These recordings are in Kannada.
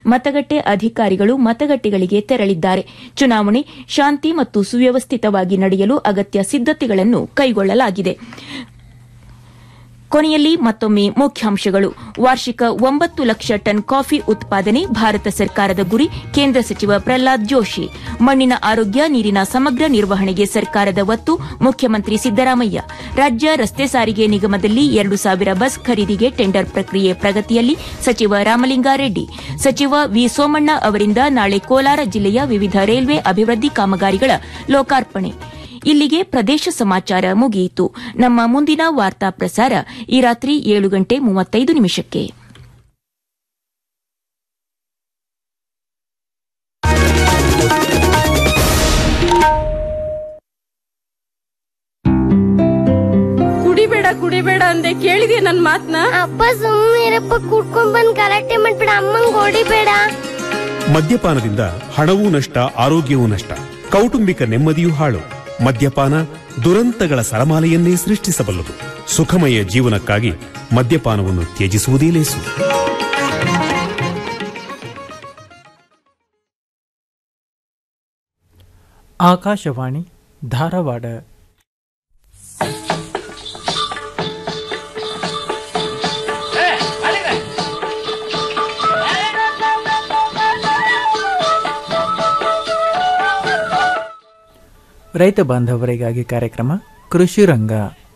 ಮತಗಟ್ಟೆ ಅಧಿಕಾರಿಗಳು ಮತಗಟ್ಟೆಗಳಿಗೆ ತೆರಳಿದ್ದಾರೆ ಚುನಾವಣೆ ಶಾಂತಿ ಮತ್ತು ಸುವ್ಯವಸ್ಥಿತವಾಗಿ ನಡೆಯಲು ಅಗತ್ಯ ಸಿದ್ದತೆಗಳನ್ನು ಕೈಗೊಳ್ಳಲಾಗಿದೆ ಕೊನೆಯಲ್ಲಿ ಮತ್ತೊಮ್ಮೆ ಮುಖ್ಯಾಂಶಗಳು ವಾರ್ಷಿಕ ಒಂಬತ್ತು ಲಕ್ಷ ಟನ್ ಕಾಫಿ ಉತ್ಪಾದನೆ ಭಾರತ ಸರ್ಕಾರದ ಗುರಿ ಕೇಂದ್ರ ಸಚಿವ ಪ್ರಹ್ಲಾದ್ ಜೋಶಿ ಮಣ್ಣಿನ ಆರೋಗ್ಯ ನೀರಿನ ಸಮಗ್ರ ನಿರ್ವಹಣೆಗೆ ಸರ್ಕಾರದ ಒತ್ತು ಮುಖ್ಯಮಂತ್ರಿ ಸಿದ್ದರಾಮಯ್ಯ ರಾಜ್ಯ ರಸ್ತೆ ಸಾರಿಗೆ ನಿಗಮದಲ್ಲಿ ಎರಡು ಸಾವಿರ ಬಸ್ ಖರೀದಿಗೆ ಟೆಂಡರ್ ಪ್ರಕ್ರಿಯೆ ಪ್ರಗತಿಯಲ್ಲಿ ಸಚಿವ ರಾಮಲಿಂಗಾರೆಡ್ಡಿ ಸಚಿವ ವಿ ಸೋಮಣ್ಣ ಅವರಿಂದ ನಾಳೆ ಕೋಲಾರ ಜಿಲ್ಲೆಯ ವಿವಿಧ ರೈಲ್ವೆ ಅಭಿವೃದ್ಧಿ ಕಾಮಗಾರಿಗಳ ಲೋಕಾರ್ಪಣೆ ಇಲ್ಲಿಗೆ ಪ್ರದೇಶ ಸಮಾಚಾರ ಮುಗಿಯಿತು ನಮ್ಮ ಮುಂದಿನ ವಾರ್ತಾ ಪ್ರಸಾರ ಈ ರಾತ್ರಿ ಏಳು ಗಂಟೆ ಮೂವತ್ತೈದು ನಿಮಿಷಕ್ಕೆ ಕುಡಿಬೇಡ ಕುಡಿಬೇಡ ಅಂದೆ ಕೇಳಿದೆ ನನ್ ಮಾತ್ನ ಅಪ್ಪ ಸುಮ್ಮನಿರಪ್ಪ ಕುಡ್ಕೊಂಡ್ ಬಂದ್ ಗಲಾಟೆ ಮಾಡ್ಬೇಡ ಅಮ್ಮಂಗ್ ಹೊಡಿಬೇಡ ಮದ್ಯಪಾನದಿಂದ ಹಣವೂ ನಷ್ಟ ಆರೋಗ್ಯವೂ ನಷ್ಟ ಕೌಟುಂಬಿಕ ನೆಮ್ಮದಿಯೂ ಹಾಳು ಮದ್ಯಪಾನ ದುರಂತಗಳ ಸರಮಾಲೆಯನ್ನೇ ಸೃಷ್ಟಿಸಬಲ್ಲದು ಸುಖಮಯ ಜೀವನಕ್ಕಾಗಿ ಮದ್ಯಪಾನವನ್ನು ತ್ಯಜಿಸುವುದೇ ಲೇಸು ಆಕಾಶವಾಣಿ ಧಾರವಾಡ ರೈತ ಬಾಂಧವರಿಗಾಗಿ ಕಾರ್ಯಕ್ರಮ ಕೃಷಿ ರಂಗ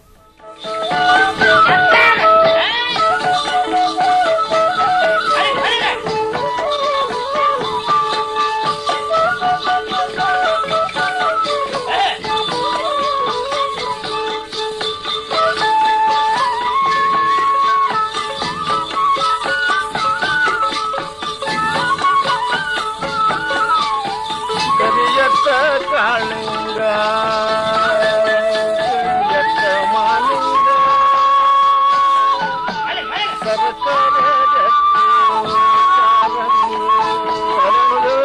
ಕರಿಯತ್ತ ಕಾಳಿಂಗ ಕರಿಯತ್ತ ಮಾಲಿಂಗ ಸರಸರ ರತ್ನ ಚಾರಂಗಿ ಹರಳು.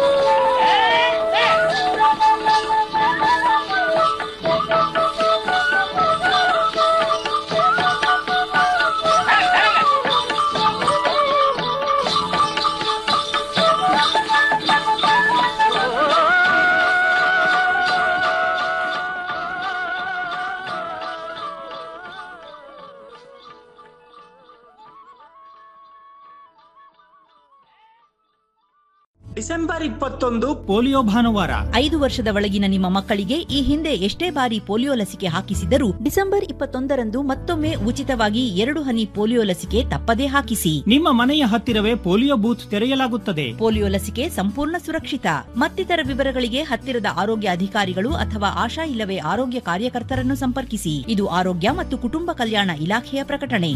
ಡಿಸೆಂಬರ್ ಇಪ್ಪತ್ತೊಂದು ಪೋಲಿಯೋ ಭಾನುವಾರ ಐದು ವರ್ಷದ ಒಳಗಿನ ನಿಮ್ಮ ಮಕ್ಕಳಿಗೆ ಈ ಹಿಂದೆ ಎಷ್ಟೇ ಬಾರಿ ಪೋಲಿಯೋ ಲಸಿಕೆ ಹಾಕಿಸಿದರೂ ಡಿಸೆಂಬರ್ ಇಪ್ಪತ್ತೊಂದರಂದು ಮತ್ತೊಮ್ಮೆ ಉಚಿತವಾಗಿ ಎರಡು ಹನಿ ಪೋಲಿಯೋ ಲಸಿಕೆ ತಪ್ಪದೇ ಹಾಕಿಸಿ ನಿಮ್ಮ ಮನೆಯ ಹತ್ತಿರವೇ ಪೋಲಿಯೋ ಬೂತ್ ತೆರೆಯಲಾಗುತ್ತದೆ ಪೋಲಿಯೋ ಲಸಿಕೆ ಸಂಪೂರ್ಣ ಸುರಕ್ಷಿತ ಮತ್ತಿತರ ವಿವರಗಳಿಗೆ ಹತ್ತಿರದ ಆರೋಗ್ಯ ಅಧಿಕಾರಿಗಳು ಅಥವಾ ಆಶಾ ಇಲ್ಲವೇ ಆರೋಗ್ಯ ಕಾರ್ಯಕರ್ತರನ್ನು ಸಂಪರ್ಕಿಸಿ ಇದು ಆರೋಗ್ಯ ಮತ್ತು ಕುಟುಂಬ ಕಲ್ಯಾಣ ಇಲಾಖೆಯ ಪ್ರಕಟಣೆ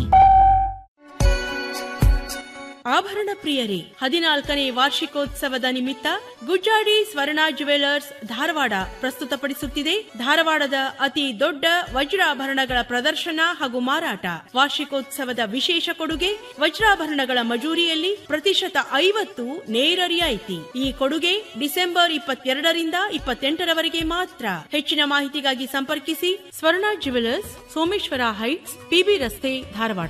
ಆಭರಣ ಪ್ರಿಯರೇ ಹದಿನಾಲ್ಕನೇ ವಾರ್ಷಿಕೋತ್ಸವದ ನಿಮಿತ್ತ ಗುಜ್ಜಾಡಿ ಸ್ವರ್ಣ ಜುವೆಲರ್ಸ್ ಧಾರವಾಡ ಪ್ರಸ್ತುತಪಡಿಸುತ್ತಿದೆ ಧಾರವಾಡದ ಅತಿ ದೊಡ್ಡ ವಜ್ರಾಭರಣಗಳ ಪ್ರದರ್ಶನ ಹಾಗೂ ಮಾರಾಟ ವಾರ್ಷಿಕೋತ್ಸವದ ವಿಶೇಷ ಕೊಡುಗೆ ವಜ್ರಾಭರಣಗಳ ಮಜೂರಿಯಲ್ಲಿ ಪ್ರತಿಶತ ಐವತ್ತು ನೇರ ರಿಯಾಯಿತಿ ಈ ಕೊಡುಗೆ ಡಿಸೆಂಬರ್ ಇಪ್ಪತ್ತೆರಡರಿಂದ ಇಪ್ಪತ್ತೆಂಟರವರೆಗೆ ಮಾತ್ರ ಹೆಚ್ಚಿನ ಮಾಹಿತಿಗಾಗಿ ಸಂಪರ್ಕಿಸಿ ಸ್ವರ್ಣ ಜುವೆಲರ್ಸ್ ಸೋಮೇಶ್ವರ ಹೈಟ್ಸ್ ಪಿಬಿ ರಸ್ತೆ ಧಾರವಾಡ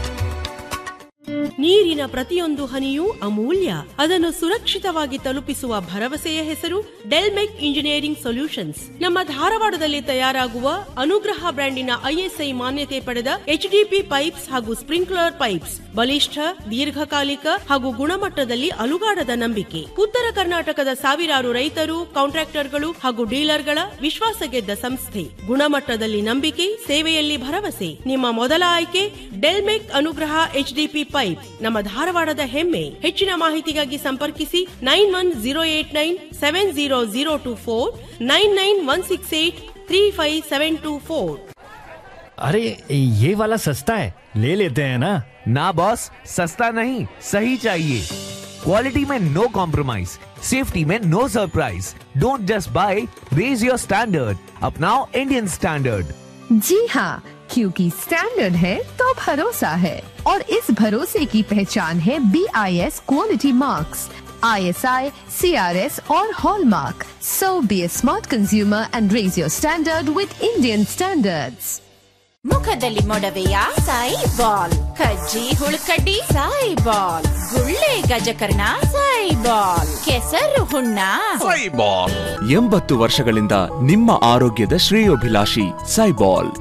ನೀರಿನ ಪ್ರತಿಯೊಂದು ಹನಿಯೂ ಅಮೂಲ್ಯ ಅದನ್ನು ಸುರಕ್ಷಿತವಾಗಿ ತಲುಪಿಸುವ ಭರವಸೆಯ ಹೆಸರು ಡೆಲ್ಮೆಕ್ ಇಂಜಿನಿಯರಿಂಗ್ ಸೊಲ್ಯೂಷನ್ಸ್ ನಮ್ಮ ಧಾರವಾಡದಲ್ಲಿ ತಯಾರಾಗುವ ಅನುಗ್ರಹ ಬ್ರ್ಯಾಂಡಿನ ಐಎಸ್ಐ ಮಾನ್ಯತೆ ಪಡೆದ ಎಚ್ಡಿಪಿ ಪೈಪ್ಸ್ ಹಾಗೂ ಸ್ಪ್ರಿಂಕ್ಲರ್ ಪೈಪ್ಸ್ ಬಲಿಷ್ಠ ದೀರ್ಘಕಾಲಿಕ ಹಾಗೂ ಗುಣಮಟ್ಟದಲ್ಲಿ ಅಲುಗಾಡದ ನಂಬಿಕೆ ಉತ್ತರ ಕರ್ನಾಟಕದ ಸಾವಿರಾರು ರೈತರು ಕಾಂಟ್ರಾಕ್ಟರ್ಗಳು ಹಾಗೂ ಡೀಲರ್ಗಳ ವಿಶ್ವಾಸ ಗೆದ್ದ ಸಂಸ್ಥೆ ಗುಣಮಟ್ಟದಲ್ಲಿ ನಂಬಿಕೆ ಸೇವೆಯಲ್ಲಿ ಭರವಸೆ ನಿಮ್ಮ ಮೊದಲ ಆಯ್ಕೆ ಡೆಲ್ಮೆಕ್ ಅನುಗ್ರಹ ಎಚ್ಡಿಪಿ ಪೈಪ್ ನಮ್ಮ ಧಾರವಾಡದ ಹೆಮ್ಮೆ ಹೆಚ್ಚಿನ ಮಾಹಿತಿಗಾಗಿ ಸಂಪರ್ಕಿಸಿ nine one zero eight nine seven zero zero two four nine nine one six eight three five seven two four अरे ये वाला सस्ता है ले लेते हैं ना ना बॉस सस्ता नहीं सही चाहिए क्वालिटी में नो कॉम्प्रोमाइज सेफ्टी में no surprise don't just buy raise your standard अपनाओ इंडियन स्टैंडर्ड जी हाँ क्योंकि स्टैंडर्ड है तो भरोसा है और इस भरोसे की पहचान है B I S quality marks I S I C R S और hallmark so be a smart consumer and raise your standard with Indian standards ಮುಖದಲ್ಲಿ ಮೊಡವೆಯ ಸಾಯಿ ಬಾಲ್ ಕಜ್ಜಿ ಹುಳುಕಡ್ಡಿ ಸಾಯಿ ಬಾಲ್ ಗುಳ್ಳೆ ಗಜಕರ್ಣ ಸೈಬಾಲ್ ಕೆಸರು ಹುಣ್ಣ ಎಂಬತ್ತು ವರ್ಷಗಳಿಂದ ನಿಮ್ಮ ಆರೋಗ್ಯದ ಶ್ರೇಯೋಭಿಲಾಷಿ ಸೈಬಾಲ್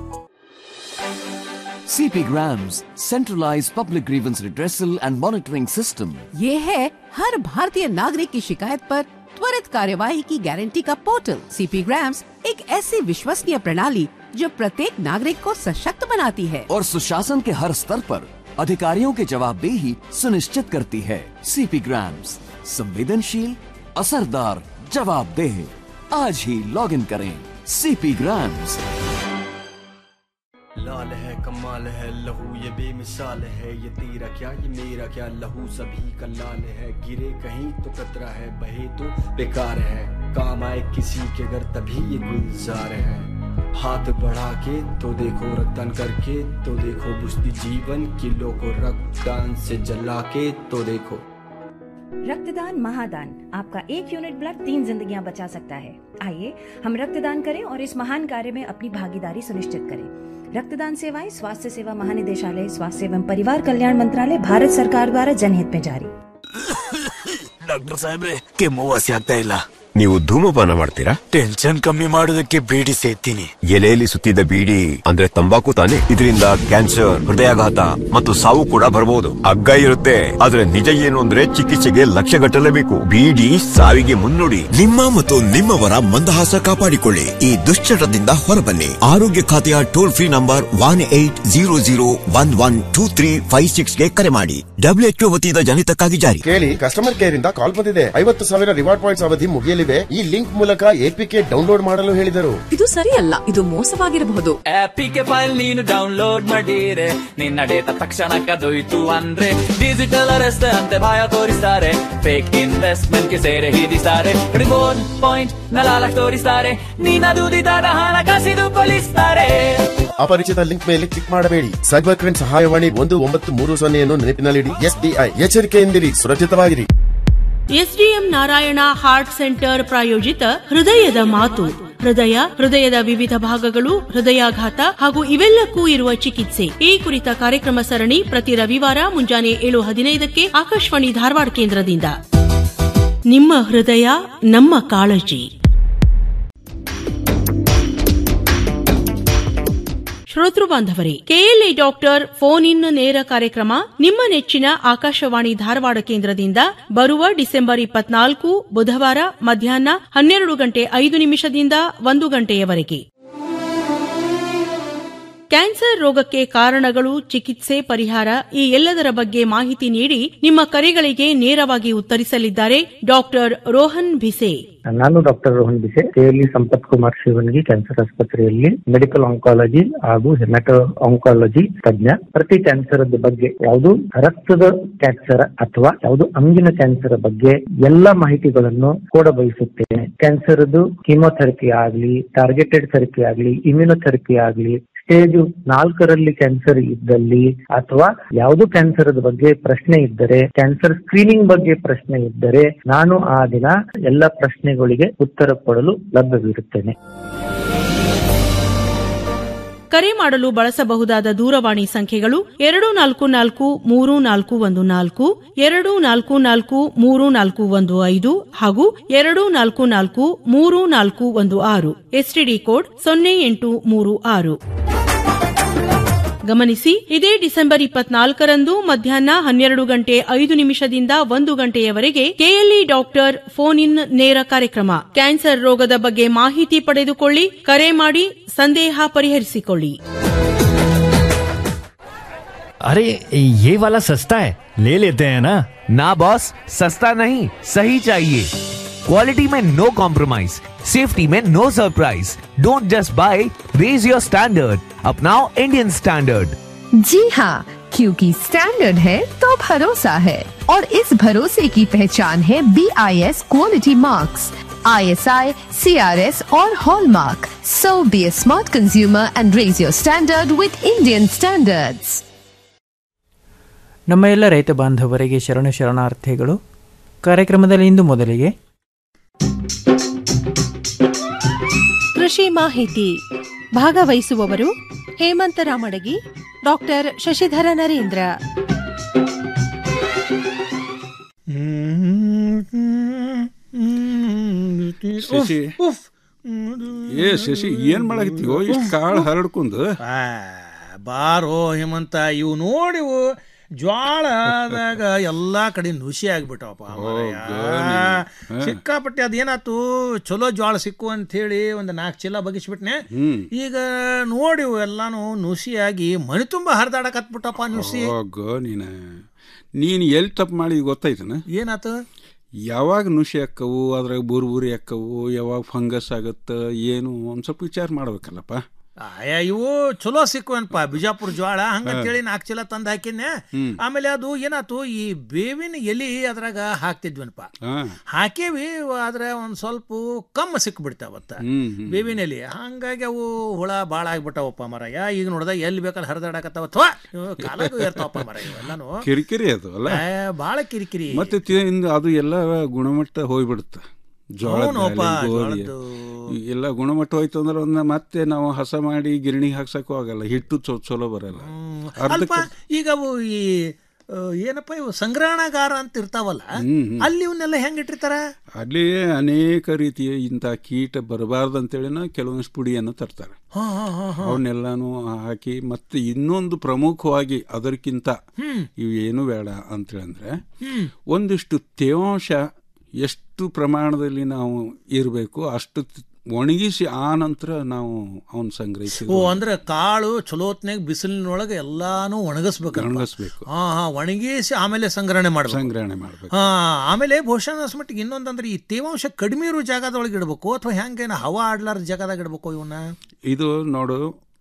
CP Grams, centralized public grievance redressal and monitoring system. ये है हर भारतीय नागरिक की शिकायत पर त्वरित कार्यवाही की गारंटी का पोर्टल सीपी ग्राम्स एक ऐसी विश्वसनीय प्रणाली जो प्रत्येक नागरिक को सशक्त बनाती है और सुशासन के हर स्तर पर अधिकारियों की जवाबदेही सुनिश्चित करती है सीपी ग्राम्स संवेदनशील असरदार जवाबदेह आज ही लॉग इन करें सीपी ग्राम्स लाल है कमाल है लहू ये बेमिसाल है ये तेरा क्या ये मेरा क्या लहू सभी का लाल है गिरे कहीं तो कतरा है बहे तो बेकार है काम आए किसी के घर तभी ये गुलजार है हाथ बढ़ा के तो देखो रक्तदान करके तो देखो बुझती जीवन किलो को रक्तदान से जला के तो देखो रक्तदान महादान आपका एक यूनिट ब्लड तीन जिंदगियां बचा सकता है आइए हम रक्तदान करें और इस महान कार्य में अपनी भागीदारी सुनिश्चित करें रक्तदान सेवाएं स्वास्थ्य सेवा महानिदेशालय स्वास्थ्य एवं परिवार कल्याण मंत्रालय भारत सरकार द्वारा जनहित में जारी ಡಾಕ್ಟರ್ ಸಾಹೇಬ್ರೆ ಕೆಮ್ಮು ವಾಸಿ ಆಗ್ತಾ ಇಲ್ಲ ನೀವು ಧೂಮಪಾನ ಮಾಡ್ತೀರಾ ಟೆನ್ಷನ್ ಕಮ್ಮಿ ಮಾಡೋದಕ್ಕೆ ಬೀಡಿ ಸೇತೀನಿ ಎಲೆಯಲ್ಲಿ ಸುತ್ತಿದ ಬೀಡಿ ಅಂದ್ರೆ ತಂಬಾಕು ತಾನೆ ಇದರಿಂದ ಕ್ಯಾನ್ಸರ್ ಹೃದಯಾಘಾತ ಮತ್ತು ಸಾವು ಕೂಡ ಬರಬಹುದು ಹಗ್ಗ ಇರುತ್ತೆ ಆದ್ರೆ ನಿಜ ಏನು ಅಂದ್ರೆ ಚಿಕಿತ್ಸೆಗೆ ಲಕ್ಷ ಗಟ್ಟಲೇಬೇಕು ಬೀಡಿ ಸಾವಿಗೆ ಮುನ್ನುಡಿ ನಿಮ್ಮ ಮತ್ತು ನಿಮ್ಮವರ ಮಂದಹಾಸ ಕಾಪಾಡಿಕೊಳ್ಳಿ ಈ ದುಶ್ಚಟದಿಂದ ಹೊರಬನ್ನಿ ಆರೋಗ್ಯ ಖಾತೆಯ toll free number one eight zero zero one one two three five six ಗೆ ಕರೆ ಮಾಡಿ ಡಬ್ಲ್ಯೂಎಚ್ಒ ವತಿಯಿಂದ ಜನಿತಕ್ಕಾಗಿ ಜಾರಿ ಕೇಳಿ ಕಸ್ಟಮರ್ ಕೇರ್ ಇಂದ ಕಾಲ್ ಬಂದಿದೆ ಐವತ್ತು ಸಾವಿರ ರಿವಾರ್ಡ್ ಪಾಯಿಂಟ್ಸ್ ಅವಧಿ ಮುಗಿಯಲಿವೆ ಈ ಲಿಂಕ್ ಮೂಲಕ ಎಪಿಕೆ ಡೌನ್ಲೋಡ್ ಮಾಡಲು ಹೇಳಿದರು ಇದು ಸರಿಯಲ್ಲ ಇದು ಮೋಸವಾಗಿರಬಹುದು ಆಪಿಗೆ ಫೈಲ್ ನೀನು ಡೌನ್ಲೋಡ್ ಮಾಡಿರೆ ನಿನ್ನ ಡೇಟಾ ತಕ್ಷಣ ಕದೊಯ್ತು ಅಂದ್ರೆ ಡಿಜಿಟಲ್ ಅರೆಸ್ಟ್ ಅಂತೆ ಭಯ ತೋರಿಸ್ತಾರೆ ಫೇಕ್ ಇನ್ವೆಸ್ಟ್ಮೆಂಟ್ ಗೆ ಸೇರೆ ಹಿಡಿಸ್ತಾರೆ ರಿಮೋಟ್ ಪಾಯಿಂಟ್ ನಲಾಲ ತೋರಿಸ್ತಾರೆ ನಿನ್ನ ದುಡಿದಾದ ಹಣ ಕಸಿದು ಕೊಲಿಸ್ತಾರೆ ಅಪರಿಚಿತ ಲಿಂಕ್ ಮೇಲೆ ಕ್ಲಿಕ್ ಮಾಡಬೇಡಿ ಸೈಬರ್ ಕ್ರೈಮ್ ಸಹಾಯವಾಣಿ ಒಂದು ಒಂಬತ್ತು ಮೂರು ಸೊನ್ನೆಯನ್ನು ನೆನಪಿನಲ್ಲಿಡಿ ಎಸ್ಬಿಐ ಎಚ್ಚರಿಕೆಯಿಂದಿರಿ ಸುರಕ್ಷಿತವಾಗಿರಿ ಎಸ್ಡಿಎಂ ನಾರಾಯಣ ಹಾರ್ಟ್ ಸೆಂಟರ್ ಪ್ರಾಯೋಜಿತ ಹೃದಯದ ಮಾತು ಹೃದಯ ಹೃದಯದ ವಿವಿಧ ಭಾಗಗಳು ಹೃದಯಾಘಾತ ಹಾಗೂ ಇವೆಲ್ಲಕ್ಕೂ ಇರುವ ಚಿಕಿತ್ಸೆ ಈ ಕುರಿತ ಕಾರ್ಯಕ್ರಮ ಸರಣಿ ಪ್ರತಿ ರವಿವಾರ ಮುಂಜಾನೆ ಏಳು ಹದಿನೈದಕ್ಕೆ ಆಕಾಶವಾಣಿ ಧಾರವಾಡ ಕೇಂದ್ರದಿಂದ ನಿಮ್ಮ ಹೃದಯ ನಮ್ಮ ಕಾಳಜಿ ಶ್ರೋತೃ ಬಾಂಧವರೇ ಕೆಎಲ್ಇ ಡಾಕ್ಟರ್ ಫೋನ್ ಇನ್ ನೇರ ಕಾರ್ಯಕ್ರಮ ನಿಮ್ಮ ನೆಚ್ಚಿನ ಆಕಾಶವಾಣಿ ಧಾರವಾಡ ಕೇಂದ್ರದಿಂದ ಬರುವ ಡಿಸೆಂಬರ್ ಇಪ್ಪತ್ನಾಲ್ಕು ಬುಧವಾರ ಮಧ್ಯಾಹ್ನ ಹನ್ನೆರಡು ಗಂಟೆ ಐದು ನಿಮಿಷದಿಂದ ಒಂದು ಗಂಟೆಯವರೆಗೆ ಕ್ಯಾನ್ಸರ್ ರೋಗಕ್ಕೆ ಕಾರಣಗಳು ಚಿಕಿತ್ಸೆ ಪರಿಹಾರ ಈ ಎಲ್ಲದರ ಬಗ್ಗೆ ಮಾಹಿತಿ ನೀಡಿ ನಿಮ್ಮ ಕರೆಗಳಿಗೆ ನೇರವಾಗಿ ಉತ್ತರಿಸಲಿದ್ದಾರೆ ಡಾಕ್ಟರ್ ರೋಹನ್ ಭಿಸೆ ನಾನು doctor Rohan Bhise KLE Sampath Kumar Shivangi cancer ಆಸ್ಪತ್ರೆಯಲ್ಲಿ ಮೆಡಿಕಲ್ ಆಂಕಾಲಜಿ ಹಾಗೂ ಹೆಮಟೋ ಆಂಕಾಲಜಿ ತಜ್ಞ ಪ್ರತಿ ಕ್ಯಾನ್ಸರ್ ಬಗ್ಗೆ ಯಾವುದು ರಕ್ತದ ಕ್ಯಾನ್ಸರ್ ಅಥವಾ ಯಾವುದು ಅಂಗಿನ ಕ್ಯಾನ್ಸರ್ ಬಗ್ಗೆ ಎಲ್ಲ ಮಾಹಿತಿಗಳನ್ನು ಕೂಡ ಬಯಸುತ್ತೇನೆ ಕ್ಯಾನ್ಸರ್ ಕೀಮೋಥೆರಪಿ ಆಗಲಿ ಟಾರ್ಗೆಟೆಡ್ ಥೆರಪಿ ಆಗಲಿ ಇಮ್ಯುನೊಥೆರಪಿ ಆಗಲಿ ಸ್ಟೇಜ್ ನಾಲ್ಕರಲ್ಲಿ ಕ್ಯಾನ್ಸರ್ ಇದ್ದಲ್ಲಿ ಅಥವಾ ಯಾವುದು ಕ್ಯಾನ್ಸರ್ ಬಗ್ಗೆ ಪ್ರಶ್ನೆ ಇದ್ದರೆ ಕ್ಯಾನ್ಸರ್ ಸ್ಕ್ರೀನಿಂಗ್ ಬಗ್ಗೆ ಪ್ರಶ್ನೆ ಇದ್ದರೆ ನಾನು ಆ ದಿನ ಎಲ್ಲ ಪ್ರಶ್ನೆಗಳಿಗೆ ಉತ್ತರ ಕೊಡಲು ಲಭ್ಯವಿರುತ್ತೇನೆ ಕರೆ ಮಾಡಲು ಬಳಸಬಹುದಾದ ದೂರವಾಣಿ ಸಂಖ್ಯೆಗಳು ಎರಡು ನಾಲ್ಕು ನಾಲ್ಕು ಮೂರು ನಾಲ್ಕು ಒಂದು ನಾಲ್ಕು ಎರಡು ನಾಲ್ಕು ನಾಲ್ಕು ಮೂರು ನಾಲ್ಕು ಒಂದು ಐದು ಹಾಗೂ ಎರಡು ನಾಲ್ಕು ನಾಲ್ಕು ಮೂರು ನಾಲ್ಕು ಒಂದು ಆರು ಎಸ್ಟಿಡಿ ಕೋಡ್ ಸೊನ್ನೆ ಎಂಟು ಮೂರು ಆರು ಗಮನಿಸಿ ಇದೇ ಡಿಸೆಂಬರ್ ಇಪ್ಪತ್ನಾಲ್ಕರಂದು ಮಧ್ಯಾಹ್ನ ಹನ್ನೆರಡು ಗಂಟೆ ಐದು ನಿಮಿಷದಿಂದ ಒಂದು ಗಂಟೆಯವರೆಗೆ ಕೆಎಲ್ಇ ಡಾಕ್ಟರ್ ಫೋನ್ ಇನ್ ನೇರ ಕಾರ್ಯಕ್ರಮ ಕ್ಯಾನ್ಸರ್ ರೋಗದ ಬಗ್ಗೆ ಮಾಹಿತಿ ಪಡೆದುಕೊಳ್ಳಿ ಕರೆ ಮಾಡಿ ಸಂದೇಹ ಪರಿಹರಿಸಿಕೊಳ್ಳಿ अरे ये वाला सस्ता है ले लेते हैं ना ना बॉस सस्ता नहीं सही चाहिए क्वालिटी में नो कॉम्प्रोमाइज सेफ्टी में no surprise don't just buy raise your standard अपनाओ इंडियन स्टैंडर्ड जी हाँ क्योंकि स्टैंडर्ड है तो भरोसा है और इस भरोसे की पहचान है B I S quality marks I S I C R S और hallmark so be a smart consumer and raise your standard with Indian standards ನಮ್ಮ ಎಲ್ಲ ರೈತ ಬಾಂಧವರಿಗೆ ಶರಣ ಶರಣಾರ್ಥಿಗಳು ಕಾರ್ಯಕ್ರಮದಲ್ಲಿ ಇಂದು ಮೊದಲಿಗೆ ಕೃಷಿ ಮಾಹಿತಿ ಭಾಗವಹಿಸುವವರು ಹೇಮಂತ ರಾಮಡಗಿ ಡಾಕ್ಟರ್ ಶಶಿಧರ ನರೇಂದ್ರ ಶಶಿ ಏ ಶಶಿ ಏನ್ ಮಾಡಕತ್ತೀವೋ ಇಷ್ಟು ಕಾಳು ಹರಡ್ಕೊಂಡು ಬಾರೋ ಹೇಮಂತ ಇವು ನೋಡಿವು ಜ್ವಾಳದಾಗ ಎಲ್ಲಾ ಕಡೆ ನುಸಿ ಆಗ್ಬಿಟ್ಟವಪ್ಪ ಮಾರಾಯ. ಹಾ. ಸಿಕ್ಕಾಪಟ್ಟೆ ಅದೇನಾತು ಚಲೋ ಜ್ವಾಳ ಸಿಕ್ಕು ಅಂತ ಹೇಳಿ ಒಂದು ನಾಲ್ಕು ಚೀಲ ಬಗಿಸ್ಬಿಟ್ನೆ ಹ್ಮ್ ಈಗ ನೋಡಿವು ಎಲ್ಲಾನು ನುಸಿಯಾಗಿ ಮನೆ ತುಂಬಾ ಹರಿದಾಡಕತ್ಬಿಟ್ಟಪ್ಪ ನುಸಿ ಹೋಗೋ ನೀನ ನೀನು ಎಲ್ಲಿ ತಪ್ಪು ಮಾಡಿ ಗೊತ್ತಾಯ್ತನ ಏನಾತು ಯಾವಾಗ ನುಸಿ ಅಕ್ಕವು ಅದ್ರಾಗ ಬುರ್ ಬುರಿ ಅಕ್ಕವು ಯಾವಾಗ ಫಂಗಸ್ ಆಗತ್ತ ಏನು ಒಂದ್ ಸ್ವಲ್ಪ ವಿಚಾರ ಮಾಡ್ಬೇಕಲ್ಲಪ್ಪ ಆಯ ಇವು ಚಲೋ ಸಿಕ್ಕುವನ್ಪ ಬಿಜಾಪುರ ಜ್ವಾಳ ಹಂಗಂತೇಳಿ ನಾಲ್ಕು ಚೀಲ ತಂದು ಹಾಕಿನ್ನೆ ಹ್ಮ್. ಆಮೇಲೆ ಅದು ಏನಾತು ಈ ಬೇವಿನ ಎಲಿ ಅದ್ರಾಗ ಹಾಕ್ತಿದ್ವನ್ಪ ಹಾ ಹಾಕೇವಿ ಆದ್ರೆ ಒಂದ್ ಸ್ವಲ್ಪ ಕಮ್ಮ ಸಿಕ್ಬಿಡ್ತಾವತ್ತ ಹ್ಮ್ ಹ್ಮ್. ಬೇವಿನ ಎಲಿ ಹಂಗಾಗಿ ಅವು ಹುಳ ಭಾಳ ಆಗ್ಬಿಟ್ಟಾವಪ್ಪ ಮರಯ್ಯ ಈಗ ನೋಡ್ದ ಎಲ್ಲಿ ಬೇಕಲ್ಲಿ ಹರಿದಾಡಕತ್ತಾವ ಅಥವಾ ಕಾಲಾಗೂ ಇರ್ತಾವಪ್ಪ ಮರ ಇವೆಲ್ಲಾನು ಕಿರಿಕಿರಿ ಅದು ಅಲ್ಲ ಏ, ಭಾಳ ಕಿರಿಕಿರಿ ಮತ್ತೆ ತಿಂದು ಅದು ಎಲ್ಲ ಗುಣಮಟ್ಟ ಹೋಗ್ಬಿಡುತ್ತೆ ಜೋಳದ ಹೌನಪ್ಪ, ಬ್ಯಾಳೆ, ಗೋಧಿ ಜೋಳದ್ದು. ಈ ಎಲ್ಲ ಗುಣಮಟ್ಟ ಹೋಯ್ತು ಅಂದ್ರೆ ಅದನ್ನ ಮತ್ತೆ ನಾವು ಹಸ ಮಾಡಿ ಗಿರಣಿಗೆ ಹಾಕ್ಸಕ್ಕೂ ಆಗಲ್ಲ ಹಿಟ್ಟು ಚೊ- ಚಲೋ ಬರಲ್ಲ ಅಲ್ಪ ಅರ್ಧಕ್ಕೆ ಈಗ ಅವು ಈ ಆ, ಏನಪ್ಪ ಇವು ಸಂಗ್ರಹಣಾಗಾರ ಅಂತ ಇರ್ತಾವಲ್ಲ ಹ್ಮ್, ಹ್ಮ್. ಅಲ್ಲಿ ಇವನ್ನೆಲ್ಲ ಹೆಂಗ್ ಇಟ್ಟಿರ್ತಾರ ಅಲ್ಲಿ ಅನೇಕ ರೀತಿಯ ಇಂಥ ಕೀಟ ಬರಬಾರ್ದಂತೇಳಿನ ಕೆಲವೊಂದಿಷ್ಟು ಪುಡಿಯನ್ನು ತರ್ತಾರೆ ಹಾ ಹಾ ಹಾ ಹಾ ಅವನ್ನೆಲ್ಲಾನು ಹಾಕಿ ಮತ್ತೆ ಇನ್ನೊಂದು ಪ್ರಮುಖವಾಗಿ ಅದಕ್ಕಿಂತ ಹ್ಮ್. ಇವು ಏನು ಬೇಡ ಅಂತೇಳಂದ್ರೆ ಹ್ಮ್. ಒಂದಿಷ್ಟು ತೇವಾಂಶ ಎಷ್ಟು ಪ್ರಮಾಣದಲ್ಲಿ ನಾವು ಇರಬೇಕು ಅಷ್ಟು ತ್- ಒಣಗಿಸಿ ಆ ನಂತರ ನಾವು ಅವನ್ ಸಂಗ್ರಹಿಸಿ ಓ ಅಂದ್ರೆ ಕಾಳು ಚಲೋತ್ನಾಗ ಬಿಸಿಲಿನೊಳಗೆ ಎಲ್ಲಾನು ಒಣಗಿಸ್ಬೇಕು ಒಣಗಿಸ್ಬೇಕು ಹಾ ಹಾ ಒಣಗಿಸಿ ಆಮೇಲೆ ಸಂಗ್ರಹಣೆ ಮಾಡ್ಬೇಕು ಸಂಗ್ರಹಣೆ ಮಾಡ್ಬೇಕು ಹಾ ಆಮೇಲೆ ಬಹುಶಃ ಮಟ್ಟಿಗೆ ಇನ್ನೊಂದಂದ್ರೆ ಈ ತೇವಾಂಶ ಕಡಿಮೆ ಇರೋ ಜಾಗದೊಳಗೆ ಇಡಬೇಕು ಅಥವಾ ಹೆಂಗೇನ ಹವಾ ಆಡ್ಲಾರ ಜಾಗದಾಗ ಇಡಬೇಕು ಇವನ್ನ ಇದು ನೋಡು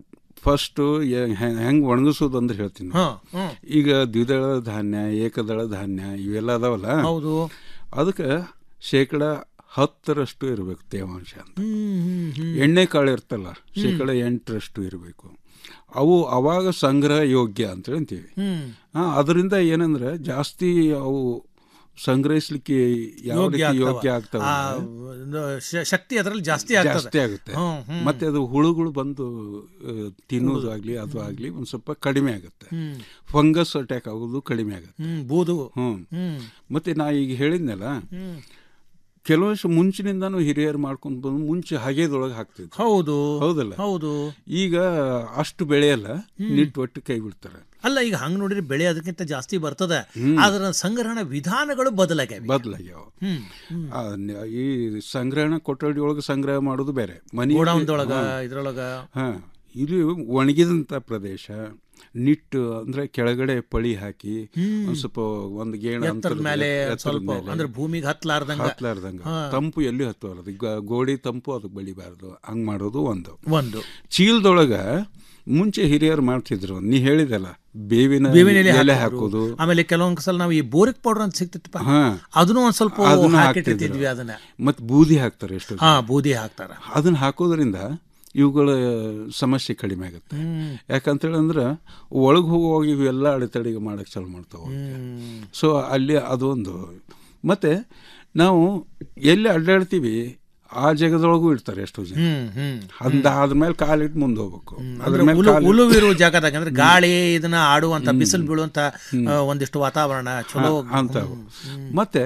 ಫಸ್ಟು ಹೆಂಗೆ ಒಣಗಿಸೋದು ಅಂದ್ರೆ ಹೇಳ್ತೀನಿ ಹಾ, ಹ್ಮ್. ಈಗ ದ್ವಿದಳ ಧಾನ್ಯ ಏಕದಳ ಧಾನ್ಯ ಇವೆಲ್ಲ ಅದಾವಲ್ಲ ಹೌದು ಅದಕ್ಕೆ ಶೇಕಡ ಹತ್ತರಷ್ಟು ಇರಬೇಕು ತೇವಾಂಶ ಅಂತ ಹ್ಮ್ ಹ್ಮ್ ಹ್ಮ್ ಎಣ್ಣೆ ಕಾಳು ಇರ್ತಲ್ಲ ಶೇಕಡ ಎಂಟರಷ್ಟು ಇರಬೇಕು ಅವು ಅವಾಗ ಸಂಗ್ರಹ ಯೋಗ್ಯ ಅಂತ ಹೇಳ್ತೀವಿ ಹ್ಮ್ ಆ, ಅದರಿಂದ ಏನಂದ್ರೆ ಜಾಸ್ತಿ ಅವು ಸಂಗ್ರಹಿಸ್ಲಿಕ್ಕೆ ಯಾವ ಯೋಗ್ಯ ರೀತಿ ಆಗ್ತಾವ. ಯೋಗ್ಯ ಆಗ್ತಾವ ಆ, ಅಂದ್ರೆ ಒಂದು ಶ- ಶಕ್ತಿ ಅದರಲ್ಲಿ ಜಾಸ್ತಿ ಆಗ್ತದೆ ಜಾಸ್ತಿ ಆಗುತ್ತೆ ಹ್ಮ್, ಹ್ಮ್. ಮತ್ತೆ ಅದು ಹುಳುಗಳು ಬಂದು ಆ, ತಿನ್ನೋದಾಗ್ಲಿ ಅದು ಆಗ್ಲಿ ಒಂದ್ ಸ್ವಲ್ಪ ಕಡಿಮೆ ಆಗುತ್ತೆ ಹ್ಮ್. ಫಂಗಸ್ ಅಟ್ಯಾಕ್ ಆಗೋದು ಕಡಿಮೆ ಆಗುತ್ತೆ ಹ್ಮ್ ಬೂದು ಹ್ಮ್ ಹ್ಮ್ ಮತ್ತೆ ನಾ ಈಗ ಹೇಳಿದ್ನಲ್ಲ ಹ್ಮ್ ಕೆಲವಷ್ಟು ಮುಂಚಿನಿಂದಾನು ಹಿರಿಯರು ಮಾಡ್ಕೊಂಡು ಬಂದು ಮುಂಚೆ ಹಗೆದೊಳಗೆ ಹಾಕ್ತಿದ್ರು ಹೌದು ಹೌದಲ್ಲ ಹೌದು ಈಗ ಅಷ್ಟು ಬೆಳೆಯಲ್ಲ ನಿಟ್ಟು ಒಟ್ಟು ಕೈ ಬಿಡ್ತಾರೆ ಅಲ್ಲ ಈಗ ಹಂಗ್ ನೋಡಿದ್ರೆ ಬೆಳೆ ಅದಕ್ಕಿಂತ ಜಾಸ್ತಿ ಬರ್ತದೆ ಹ್ಮ್. ಅದರ ಸಂಗ್ರಹಣ ವಿಧಾನಗಳು ಬದಲಾಗ್ಯಾವ ಬದಲಾಗ್ಯಾವ ಹ್ಮ್ ಹ್ಮ್. ಆ, ನ- ಈ ಸಂಗ್ರಹಣ ಕೊಠಡಿ ಒಳಗೆ ಸಂಗ್ರಹ ಮಾಡೋದು ಬೇರೆ ಮನೆ ಗೋಡೌನ್ದೊಳಗ, ಇದ್ರೊಳಗ. ಹಾ ಇಲ್ಲಿ ಒಣಗಿದಂತ ಪ್ರದೇಶ ನಿಟ್ಟು ಅಂದ್ರೆ ಕೆಳಗಡೆ ಪಳಿ ಹಾಕಿ ಹ್ಮ್. ಒಂದ್ ಸ್ವಲ್ಪ ಒಂದು ಗೇಣ ಎತ್ತರದ ಅಂತರದ ಮೇಲೆ ಎತ್ತರದ ಸ್ವಲ್ಪ ಮೇಲೆ ಅಂದ್ರೆ ಭೂಮಿಗೆ ಹತ್ಲಾರ್ದಂಗ ಹತ್ಲಾರ್ದಂಗ ಹಾ. ತಂಪು ಎಲ್ಲಿ ಹತ್ತುವಲ್ಲ ಈಗ ಗೋಡಿ ತಂಪು ಅದಕ್ಕೆ ಬೆಳಿಬಾರ್ದು ಹಂಗ್ ಮಾಡೋದು ಒಂದು ಒಂದು ಚೀಲದೊಳಗ ಮುಂಚೆ ಹಿರಿಯರು ಮಾಡ್ತಿದ್ರು ನೀ ಹೇಳಿದಲ್ಲ ಬೇವಿನ ಬೇವಿನ ಎಲೆ ಎಲೆ ಹಾಕೋದು. ಹಾಕೋದು ಆಮೇಲೆ ಕೆಲವೊಂದ್ ಸಲ ನಾವು ಈ ಬೋರಿಕ್ ಪೌಡರ್ ಅಂತ ಸಿಗ್ತಿತ್ತಪ್ಪ ಹಾ. ಅದನ್ನು ಒಂದ್ ಸ್ವಲ್ಪ ಅದನ್ನ ಹಾಕಿಟ್ಟಿದ್ವಿ ಹಾಕ್ತಿದ್ರು. ಅದನ್ನ ಮತ್ ಬೂದಿ ಹಾಕ್ತಾರೆ ಎಷ್ಟು ಹಾ ಬೂದಿ ಹಾಕ್ತಾರ ಅದನ್ನ ಹಾಕೋದ್ರಿಂದ ಇವುಗಳ ಸಮಸ್ಯೆ ಕಡಿಮೆ ಆಗುತ್ತೆ ಹ್ಮ್. ಯಾಕಂತೇಳಂದ್ರೆ ಒಳಗೆ ಹೋಗುವಾಗ ಇವೆಲ್ಲ ಅಡೆತಡೆಗೆ ಮಾಡಕ್ಕೆ ಚಾಲು ಮಾಡ್ತಾವೆ ಹ್ಮ್. ಸೊ ಅಲ್ಲಿ ಅದೊಂದು ಮತ್ತೆ ನಾವು ಎಲ್ಲಿ ಅಡ್ಡಾಡ್ತೀವಿ ಆ ಜಾಗದೊಳಗೂ ಇರ್ತಾರೆ ಎಷ್ಟೋ ಜನ ಹ್ಮ್, ಹ್ಮ್, ಅಂದ ಅದ್ಮೇಲೆ ಕಾಲಿಟ್ಟು ಮುಂದೆ ಹೋಗ್ಬೇಕು ಅದ್ರ ಅಂದ್ರೆ ಮೇಲೆ ಉಲು- ಕಾಲಿಟ್ಟು- ಉಳುವಿರುವ ಜಾಗದಾಗ ಅಂದ್ರೆ ಗಾಳಿ ಇದನ್ನ ಆಡುವಂತ ಬಿಸಿಲು ಬೀಳುವಂತ ಆ, ಒಂದಿಷ್ಟು ವಾತಾವರಣ ಚಲೋ ಹಾ, ಅಂತಾವು ಮತ್ತೆ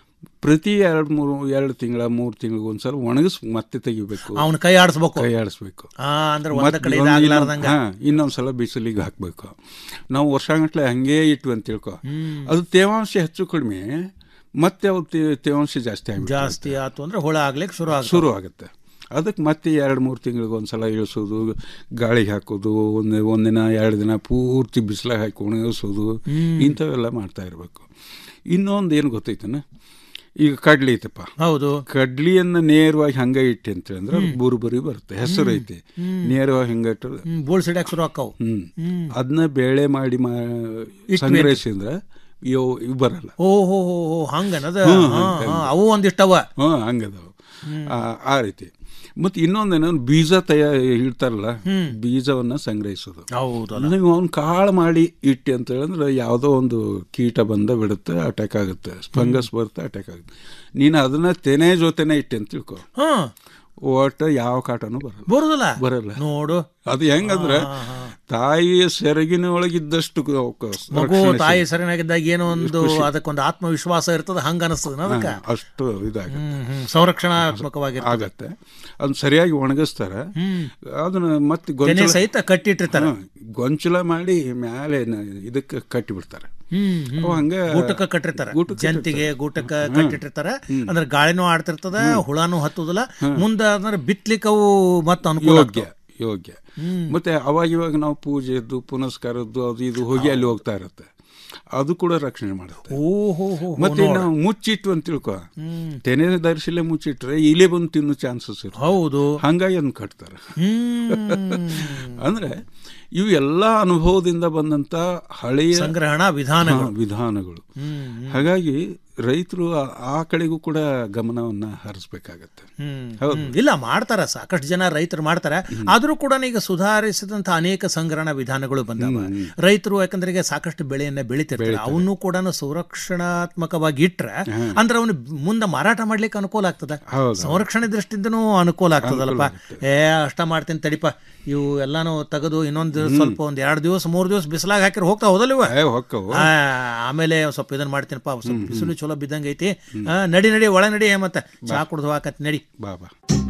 ಪ್ರತಿ ಎರಡು ಮೂರು ಎರಡು ತಿಂಗಳ ಮೂರು ತಿಂಗಳಿಗೆ ಒಂದ್ಸಲ ಒಣಗಿಸ್ ಮತ್ತೆ ತೆಗಿಬೇಕು ಅವ್ನ ಕೈ ಆಡಿಸ್ಬೇಕು ಕೈ ಆಡಿಸ್ಬೇಕು ಆ, ಅಂದ್ರೆ ಒಂದ ಮತ್ತೆ ಕಡೆ ಇನ್ನೊಂದ್- ಇದಾಗ್ಲಾರ್ದಂಗ. ಹಾ, ಇನ್ನೊಂದ್ಸಲ ಬಿಸಿಲಿಗೆ ಹಾಕ್ಬೇಕು ನಾವು ವರ್ಷಗಂಟ್ಲೆ ಹಂಗೇ ಇಟ್ವಿ ಅಂತ ತಿಳ್ಕೊ ಹ್ಮ್. ಅದು ತೇವಾಂಶ ಹೆಚ್ಚು ಕಡಿಮೆ ಮತ್ತೆ ಅವು ತೇ- ತೇವಾಂಶ ಜಾಸ್ತಿ ಆಗ್ಬಿಟ್ಟು ಜಾಸ್ತಿ ಆತು ಅಂದ್ರೆ ಹುಳ ಆಗ್ಲಿಕ್ಕೆ ಶುರು ಆಗ ಶುರು ಆಗುತ್ತೆ ಅದಕ್ಕೆ ಮತ್ತೆ ಎರಡು ಮೂರು ತಿಂಗಳಿಗೆ ಒಂದ್ಸಲ ಇಳಿಸೋದು ಗಾಳಿಗೆ ಹಾಕೋದು ಒಂದು ಒಂದಿನ ಎರಡು ದಿನ ಪೂರ್ತಿ ಬಿಸಿಲಾಗ ಹಾಕಿ ಒಣಗಿಸೋದು ಹ್ಮ್. ಇಂಥವೆಲ್ಲ ಮಾಡ್ತಾ ಇರಬೇಕು ಇನ್ನೊಂದು ಏನು ಗೊತ್ತೈತನ ಈಗ ಕಡ್ಲಿ ಐತಪ್ಪ ಹೌದು ಕಡ್ಲಿಯನ್ನ ನೇರವಾಗಿ ಹಂಗ ಇಟ್ಟೆ ಅಂತ ಅಂದ್ರೆ ಅದು ಬುರು ಬುರಿ ಬರುತ್ತೆ ಹೆಸರು ಹ್ಮ್. ಐತಿ ಹ್ಮ್. ನೇರವಾಗಿ ಹಂಗ ಇಟ್ಟರೆ ಬೋಳ್ ಸಿಡಕ್ ಶುರು ಆಕ್ಕವು ಹ್ಮ್ ಹ್ಮ್. ಅದನ್ನ ಬೇಳೆ ಮಾಡಿ ಮಾ ಸಂಗ್ರಹಿಸಿದ್ರೆ ಇವು ಇವು ಬರಲ್ಲ ಓ ಹೋ ಹೋ ಹೋ ಹಂಗನದ ಹ್ಮ್, ಹಾ, ಹಂಗ್ ಹಾ, ಅವು ಒಂದಿಷ್ಟವ ಹ್ಞೂ ಹಂಗದವು ಆ- ಆ ರೀತಿ ಮತ್ತು ಇನ್ನೊಂದೇನು ಬೀಜ ತಯಾ ಇಡ್ತಾರಲ್ಲ ಬೀಜವನ್ನ ಸಂಗ್ರಹಿಸೋದು ಹೌದಲ್ಲ ನೀವು ಅವ್ನ ಕಾಳು ಮಾಡಿ ಇಟ್ಟಿ ಅಂತ ಹೇಳಿದ್ರೆ ಯಾವುದೋ ಒಂದು ಕೀಟ ಬಂದ ಬಿಡುತ್ತೆ ಅಟ್ಯಾಕ್ ಆಗುತ್ತೆ ಫಂಗಸ್ ಬರುತ್ತೆ ಅಟ್ಯಾಕ್ ಆಗುತ್ತೆ ನೀನು ಅದನ್ನ ತೆನೆ ಜೊತೆನೆ ಇಟ್ಟೆ ಅಂತ ತಿಳ್ಕೊ ಹಾ ಒಟ್ಟು ಯಾವ ಕಾಟನು ಬರಲ್ಲ ಬರುದಿಲ್ಲ ಬರಲ್ಲ ನೋಡು ಅದು ಹೆಂಗಂದ್ರೆ ತಾಯಿಯ ಸೆರಗಿನ ಒಳಗಿದ್ದಷ್ಟು ಅವಕ್ಕೆ ಮಗು ರಕ್ಷಣೆ ತಾಯಿ ಸಿಗುತ್ತೆ. ಸರಿನಾಗಿದ್ದಾಗ ಏನೋ ಒಂದು ಖುಷಿ. ಅದಕ್ಕೊಂದು ಆತ್ಮವಿಶ್ವಾಸ ಇರ್ತದೆ ಹಂಗ ಅನಿಸ್ತದ ಅದಕ್ಕೆ ಹಾ, ಅಷ್ಟು ಇದಾಗುತ್ತೆ ಹ್ಮ್, ಹ್ಮ್. ಸಂರಕ್ಷಣಾತ್ಮಕವಾಗಿರ್ತದೆ. ಆಗತ್ತೆ ಅದನ್ನ ಸರಿಯಾಗಿ ಒಣಗಿಸ್ತಾರೆ ಅದನ್ನ ಮತ್ತೆ ತೆನೆ ಸಹಿತ ಕಟ್ಟಿಟ್ಟಿರ್ತಾರೆ. ಹಾ, ಗೊಂಚಲ ಮಾಡಿ ಮೇಲೆ ನ- ಇದಕ್ಕೆ ಕಟ್ಟಿ ಬಿಡ್ತಾರೆ ಹ್ಮ್, ಹ್ಮ್. ಅವು ಹಂಗೆ ಗೂಟಕ್ಕೆ ಕಟ್ಟಿರ್ತಾರೆ ಗೂಟಕ್ಕೆ ಜಂತಿಗೆ ಗೂಟಕ್ಕೆ ಹ್ಮ್. ಕಟ್ಟಿಟ್ಟಿರ್ತಾರೆ ಅಂದ್ರೆ ಗಾಳಿನೂ ಆಡ್ತಿರ್ತದ ಹುಳಾನು ಹತ್ತುದಿಲ್ಲ ಮುಂದೆ ಅಂದ್ರೆ ಬಿತ್ಲಿಕ್ಕೆ ಅವು ಮತ್ತೆ ಅನುಕೂಲ ಯೋಗ್ಯ ಯೋಗ್ಯ ಮತ್ತೆ ಅವಾಗ ಇವಾಗ ನಾವು ಪೂಜೆದ್ದು ಪುನಸ್ಕಾರದ್ದು ಅದು ಇದು ಹೋಗಿ ಅಲ್ಲಿ ಹೋಗ್ತಾ ಇರುತ್ತೆ ಅದು ಕೂಡ ರಕ್ಷಣೆ ಮಾಡುತ್ತೆ ಓಹೋ ಮತ್ತೆ ನಾವು ಮುಚ್ಚಿಟ್ಟು ಅಂತ ತಿಳ್ಕೊ ತೆನೆ ಧರಿಸಲೇ ಮುಚ್ಚಿಟ್ರೆ ಇಲೆ ಬಂದು ತಿನ್ನೋ ಚಾನ್ಸಸ್ ಇರುತ್ತೆ ಹೌದು ಹಂಗಾಗಿ ಅದನ್ನ ಕಟ್ತಾರೆ ಅಂದ್ರೆ ಇವು ಎಲ್ಲ ಅನುಭವದಿಂದ ಬಂದಂತ ಹಳೆಯ ಸಂಗ್ರಹಣಾ ವಿಧಾನಗಳು. ಹಾ, ವಿಧಾನಗಳು ಹ್ಮ್, ಹ್ಮ್. ಹಾಗಾಗಿ ರೈತರು ಆ- ಆ ಕಡೆಗೂ ಕೂಡ ಗಮನವನ್ನ ಹರಿಸ್ಬೇಕಾಗತ್ತೆ ಹ್ಮ್, ಹೌದು ಹ್ಮ್. ಇಲ್ಲ ಮಾಡ್ತಾರ ಸಾಕಷ್ಟು ಜನ ರೈತರು ಮಾಡ್ತಾರೆ ಆದ್ರೂ ಕೂಡ ಈಗ ಸುಧಾರಿಸಿದಂತ ಅನೇಕ ಸಂಗ್ರಹಣ ವಿಧಾನಗಳು ಬಂದಾವ ರೈತರು ಯಾಕಂದ್ರೆ ಈಗ ಸಾಕಷ್ಟು ಬೆಳೆಯನ್ನ ಬೆಳಿತಿರ್ತಾರೆ ಅವನು ಕೂಡ ಸಂರಕ್ಷಣಾತ್ಮಕವಾಗಿ ಇಟ್ರೆ ಅಂದ್ರೆ ಅವನು ಮುಂದೆ ಮಾರಾಟ ಮಾಡ್ಲಿಕ್ಕೆ ಅನುಕೂಲ ಆಗ್ತದೆ ಹೌದು. ಸಂರಕ್ಷಣೆ ದೃಷ್ಟಿಯಿಂದನೂ ಅನುಕೂಲ ಆಗ್ತದಲ್ಲಪ್ಪ ಏ ಅಷ್ಟ ಮಾಡ್ತೀನಿ ತಡಿಪ ಇವು ಎಲ್ಲಾನು ತೆಗೆದು ಇನ್ನೊಂದು ಸ್ವಲ್ಪ ಒಂದ್ ಎರಡು ದಿವಸ ಮೂರು ದಿವಸ ಬಿಸಿಲಾಗ ಹಾಕಿರ್ ಹೋಗ್ತಾ ಹೋದಲ್ಲ ಇವ? ಹೊಕ್ಕವು ಆ, ಆಮೇಲೆ ಒಂದ್ ಸ್ವಲ್ಪ ಇದನ್ನ ಮಾಡ್ತೀನಪ್ಪ ಒಂದ್ ಸ್ವಲ್ಪ ಬಿಸಿಲು ಚಲೋ ಬಿದ್ದಂಗ ಐತಿ ಆ, ನಡಿ ನಡಿ ಒಳ ನಡಿ ಮತ್ತೆ ಚಾ ಕುಡ್ದು ಹಾಕತ್ ನಡಿ ಬಾಬಾ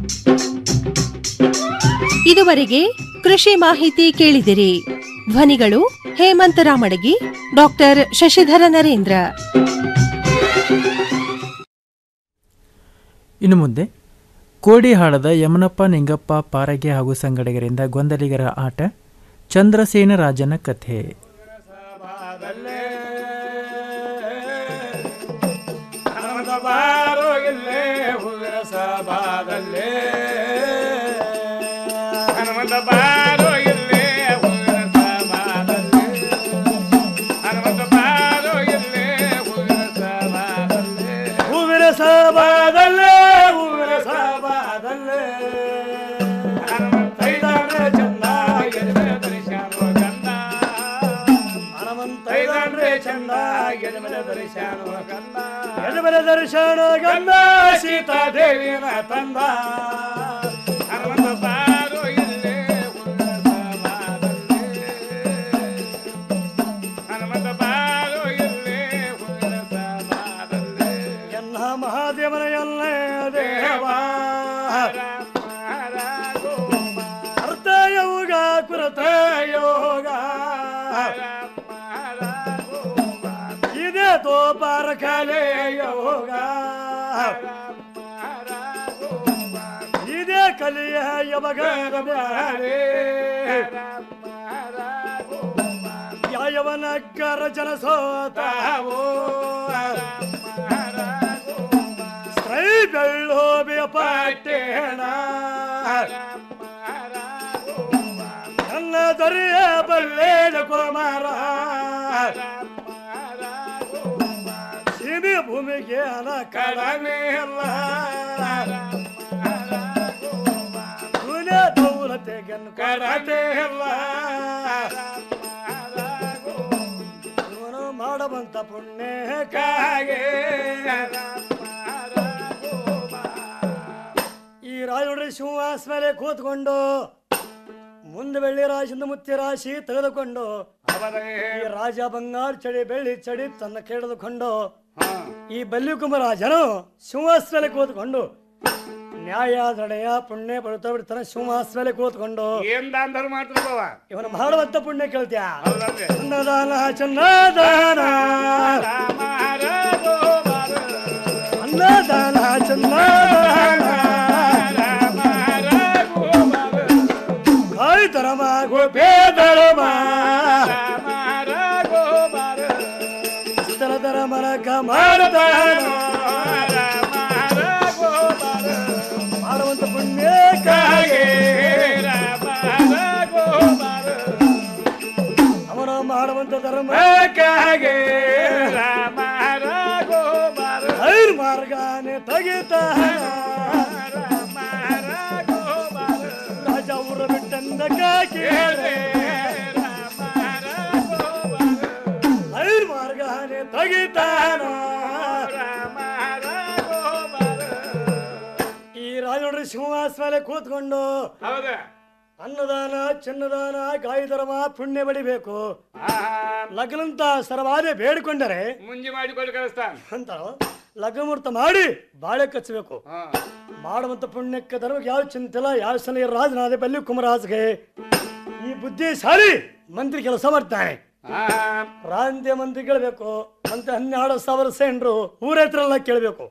ಇದುವರೆಗೆ ಕೃಷಿ ಮಾಹಿತಿ ಕೇಳಿದಿರಿ ಧ್ವನಿಗಳು ಹೇಮಂತ ರಾಮಡಗಿ ಡಾಕ್ಟರ್ ಶಶಿಧರ ನರೇಂದ್ರ ಇನ್ನು ಮುಂದೆ ಕೋಡಿಹಾಳದ ಯಮನಪ್ಪ ನಿಂಗಪ್ಪ ಪಾರಗೆ ಹಾಗೂ ಸಂಗಡಿಗರಿಂದ ಗೊಂದಲಿಗರ ಆಟ ಚಂದ್ರಸೇನ ರಾಜನ ಕಥೆ ಹನುಮಂತ ಬಾರೋ ಇಲ್ಲೇ ಹುಡುಗರ ಸಭಾದಲ್ಲೇ ಹನುಮಂತ ಬಾರೋ ಇಲ್ಲೇ ಹುಡುಗರ ಸಭಾದಲ್ಲೇ ಹನುಮಂತ ಬಾರೋ ಇಲ್ಲೇ ಹುಡುಗರ ಸಭಾದಲ್ಲೇ ಹೂವಿನ ಸಭಾದಲ್ಲೇ ಹೂವಿನ ಸಭಾದಲ್ಲೇ ಹನುಮಂತೈದಾನೆ ಚಂದ ಎದುರ ದರ್ಶನ ಗಂಧ ಹನುಮಂತೈದಾನೆ ಚಂದ ಎದುರ ದರ್ಶನ ಗಂಧ ಎದುರ ದರ್ಶನ ಗಂಧ ಸೀತಾದೇವಿನ ತಂದ ಹನುಮಂತ ಬಾರೋ ಇಲ್ಲೇ ಹನುಮಂತ ಬಾರೋ ಇಲ್ಲೇ ಎಲ್ಲ ಮಹಾದೇವನ ಎಲ್ಲೇ ದೇವ ಅರ್ಥ ಯೋಗ ಕುರತ ಯೋಗ ಇದೇ ತೋಪಾರ ಕಲೆ ಯೋಗ ಇದೇ ಕಲಿಯ ಯವಗರ ಬ್ಯಾರೆ ಯಾಯವನಗ್ಗರ ಜನ ಸೋತಾವೋ ಸ್ತ್ರೈ ಬೆಳ್ಳೋಬಿಯ ಪಾಟೇಣ ನನ್ನ ದೊರೆಯ ಬಲ್ಲೇನ ಕುಮಾರ ಸೀಮೆ ಭೂಮಿಗೆ ಅನ ಕಡಿಮೆ ಅಲ್ಲ ದುನಿಯಾ ದೌಲತೆಗನ್ ಕರಾಟೆ ಅಲ್ಲ ಇವನು ಮಾಡಬಂತ ಪುಣ್ಯಕ್ಕಾಗೆ ಈ ರಾಜೊಡ್ರಿ ಶಿವಾಸ್ ಮೇಲೆ ಕೂತ್ಕೊಂಡು ಮುಂದೆ ಬೆಳ್ಳಿ ರಾಶಿಯಿಂದ ಮುತ್ತಿ ರಾಶಿ ತೆಗೆದುಕೊಂಡು ಈ ರಾಜ ಬಂಗಾರ ಚಡಿ ಬೆಳ್ಳಿ ಚಡಿ ತನ್ನ ಕೆಳೆದುಕೊಂಡು ಈ ಬಲ್ಲಿಕುಮರಾಜನು ಸಿಂಹಾಸ ಮೇಲೆ ಕೂತ್ಕೊಂಡು ನ್ಯಾಯ ದಡೆಯ ಪುಣ್ಯ ಪಡುತ್ತಾ ಬಿಡ್ತಾನೆ ಸಿಂಹಾಸ ಮೇಲೆ ಕೂತ್ಕೊಂಡು ಏನ್ ದಾನ ಮಾಡ್ತಿರ್ಬವ ಇವನು ಮಾಡುವಂತ ಪುಣ್ಯ ಕೇಳ್ತ್ಯಾ ಅನ್ನದಾನ ಚನ್ನದಾನ ಅನ್ನದಾನ ಚನ್ನದಾನ ಕಾಯ್ ಧರ್ಮ ಗೋಪೇ ಧರ್ಮ ಇತರ ಧರ್ಮನ ಕಮಾಡದಾನ ಮಾಡುವಂತ ಪುಣ್ಯಕ್ಕಾಗಿ ಅವನ ಮಾಡುವಂತ ಧರ್ಮಕ್ಕಾಗಿ ಐರ್ ಮಾರ್ಗಾನೆ ತೆಗಿತಾನ ರಾಜ ಊರ ಬಿಟ್ಟಂದ ಕೇಳಿ ಐರ್ ಮಾರ್ಗಾನೆ ತೆಗಿತಾನ ಈ ರಾಜ ನೋಡ್ರಿ ಸಿಂಹಾಸ ಮೇಲೆ ಕೂತ್ಕೊಂಡು ಅನ್ನದಾನ ಚಿನ್ನದಾನ ಗಾಯಧರ್ಮ ಪುಣ್ಯ ಬಡಿಬೇಕು ಲಗ್ನಂತ ಸರವಾದೆ ಬೇಡಿಕೊಂಡರೆ ಮುಂಜಿ ಮಾಡಿಕೊಂಡು ಕಳಿಸ್ತಾನೆ ಅಂತ ಲಗ್ನ ಮುಹೂರ್ತ ಮಾಡಿ ಬಾಳೆ ಕಚ್ಚಬೇಕು ಮಾಡುವಂತ ಪುಣ್ಯಕ್ಕೆ ಧರ್ಮಕ್ಕೆ ಯಾವ ಚಿಂತಿಲ್ಲ ಯಾವ ಸಲ ರಾಜನಾದೆ ಬಲ್ಲಿ ಕುಮರಾಜ್ಗೆ ಈ ಬುದ್ಧಿಶಾಲಿ ಮಂತ್ರಿ ಕೆಲಸ ಮಾಡ್ತಾನೆ ರಾಜ್ಯ ಮಂತ್ರಿ ಕೇಳಬೇಕು ಅಂತ ಹನ್ನೆರಡು ಸಾವಿರ ಸೈನ್ರು ಊರ ಹತ್ರ ಕೇಳಬೇಕು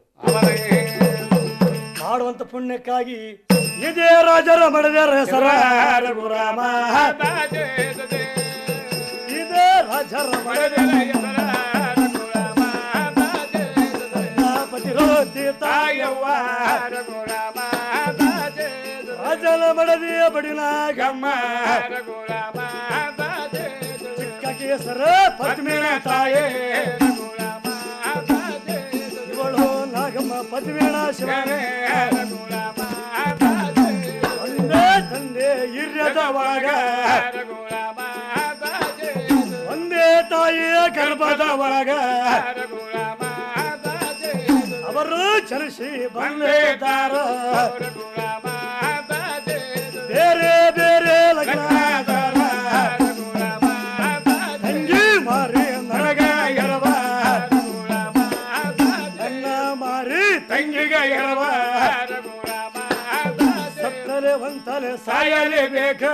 ಮಾಡುವಂತ ಪುಣ್ಯಕ್ಕಾಗಿ ಇದೇ ರಾಜರ ಮಡದೇರ ಹೆಸರ ರಘುರಾಮ ಇದೇ ರಾಜರ ಮಡದೇರ ಪತಿರೋತಿ ತಾಯವ್ವ ರಾಜನ ಮಡದಿಯ ಬಡಿನ ಗಮ್ಮ ಚಿಕ್ಕ ಕೇಸರ ಪದ್ಮಿನ ತಾಯೇ ಇವಳು ನಾಗಮ್ಮ ಪದ್ಮಿನ ಶಿವನೇ ಒಂದೇ ತಂದೆ ಹಿರಿಯದ ಒಳಗ ಒಂದೇ ತಾಯಿಯ ಗರ್ಭದ ಒಳಗ ಅವರು ಚಲಿಸಿ ಬಂದಿದ್ದಾರ ಬೇರೆ ಬೇರೆ ಲಗ್ನದಾರ ತಂಗಿ ಮಾರಿ ನನಗ ಎರವ ನನ್ನ ಮಾರಿ ತಂಗಿಗ ಎರವ ಸತ್ತಲೆ ಒಂತಲೆ ಸಾಯಲೇಬೇಕ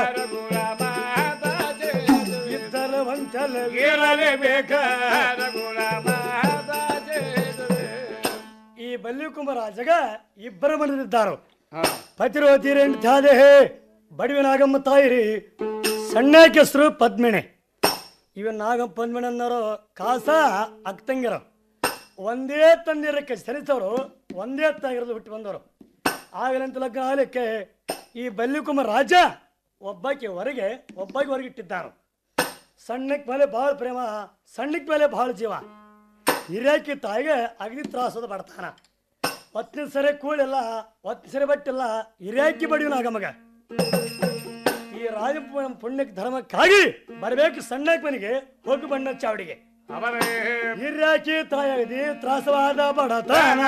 ಇದ್ದಲೆ ಒಂತಲೆ ಏರಲೇಬೇಕ ಈ ಬಲ್ಲಿಕುಂಭರಾಜಗ ಇಬ್ಬರು ಮನೆದಿದ್ದಾರು ಪತಿರೋತಿ ತಾದೆ ಬಡವಿ ನಾಗಮ್ಮ ತಾಯಿರಿ ಸಣ್ಣ ಕೆಸರು ಪದ್ಮಿಣಿ ಇವ ನಾಗಮ್ಮ ಪದ್ಮಿಣಿ ಅನ್ನೋರು ಕಾಸ ಅಕ್ತಂಗಿರ ಒಂದೇ ತಂದಿರಕ್ಕೆ ಸರಿತವರು ಒಂದೇ ತಾಗಿರೋದು ಹುಟ್ಟು ಬಂದವರು ಆಗಲಂತ ಲಗ್ನ ಆಗಲಿಕ್ಕೆ ಈ ಬಲ್ಲಿಕುಂಭ ರಾಜ ಒಬ್ಬಾಕಿ ಹೊರಗೆ ಒಬ್ಬಾಕಿ ಹೊರಗೆ ಇಟ್ಟಿದ್ದಾನು ಸಣ್ಣಕ್ ಮೇಲೆ ಭಾಳ ಪ್ರೇಮ ಸಣ್ಣಕ್ ಮೇಲೆ ಭಾಳ ಜೀವ ಹಿರಿಯಾಕಿ ತಾಯಿಗೆ ಅಗದಿ ತ್ರಾಸದ ಬಡ್ತಾನ ಒತ್ತಿನ ಸರಿ ಕೂಳಿಲ್ಲ ಒತ್ತಿನ ಸರಿ ಬಟ್ಟಿಲ್ಲ ಹಿರಿಯಾಕಿ ಬಡಿಯು ನಾಗಮಗ ಈ ರಾಜ ಪು- ಪುಣ್ಯಕ್ಕೆ ಧರ್ಮಕ್ಕಾಗಿ ಬರಬೇಕು ಸಣ್ಣಕ್ ಮನೆಗೆ ಹೋಗಿ ಬಣ್ಣ ಚಾವಡಿಗೆ ಹಿರಿಯಾಕಿ ತಾಯಿ ತ್ರಾಸವಾದ ಬಡತನ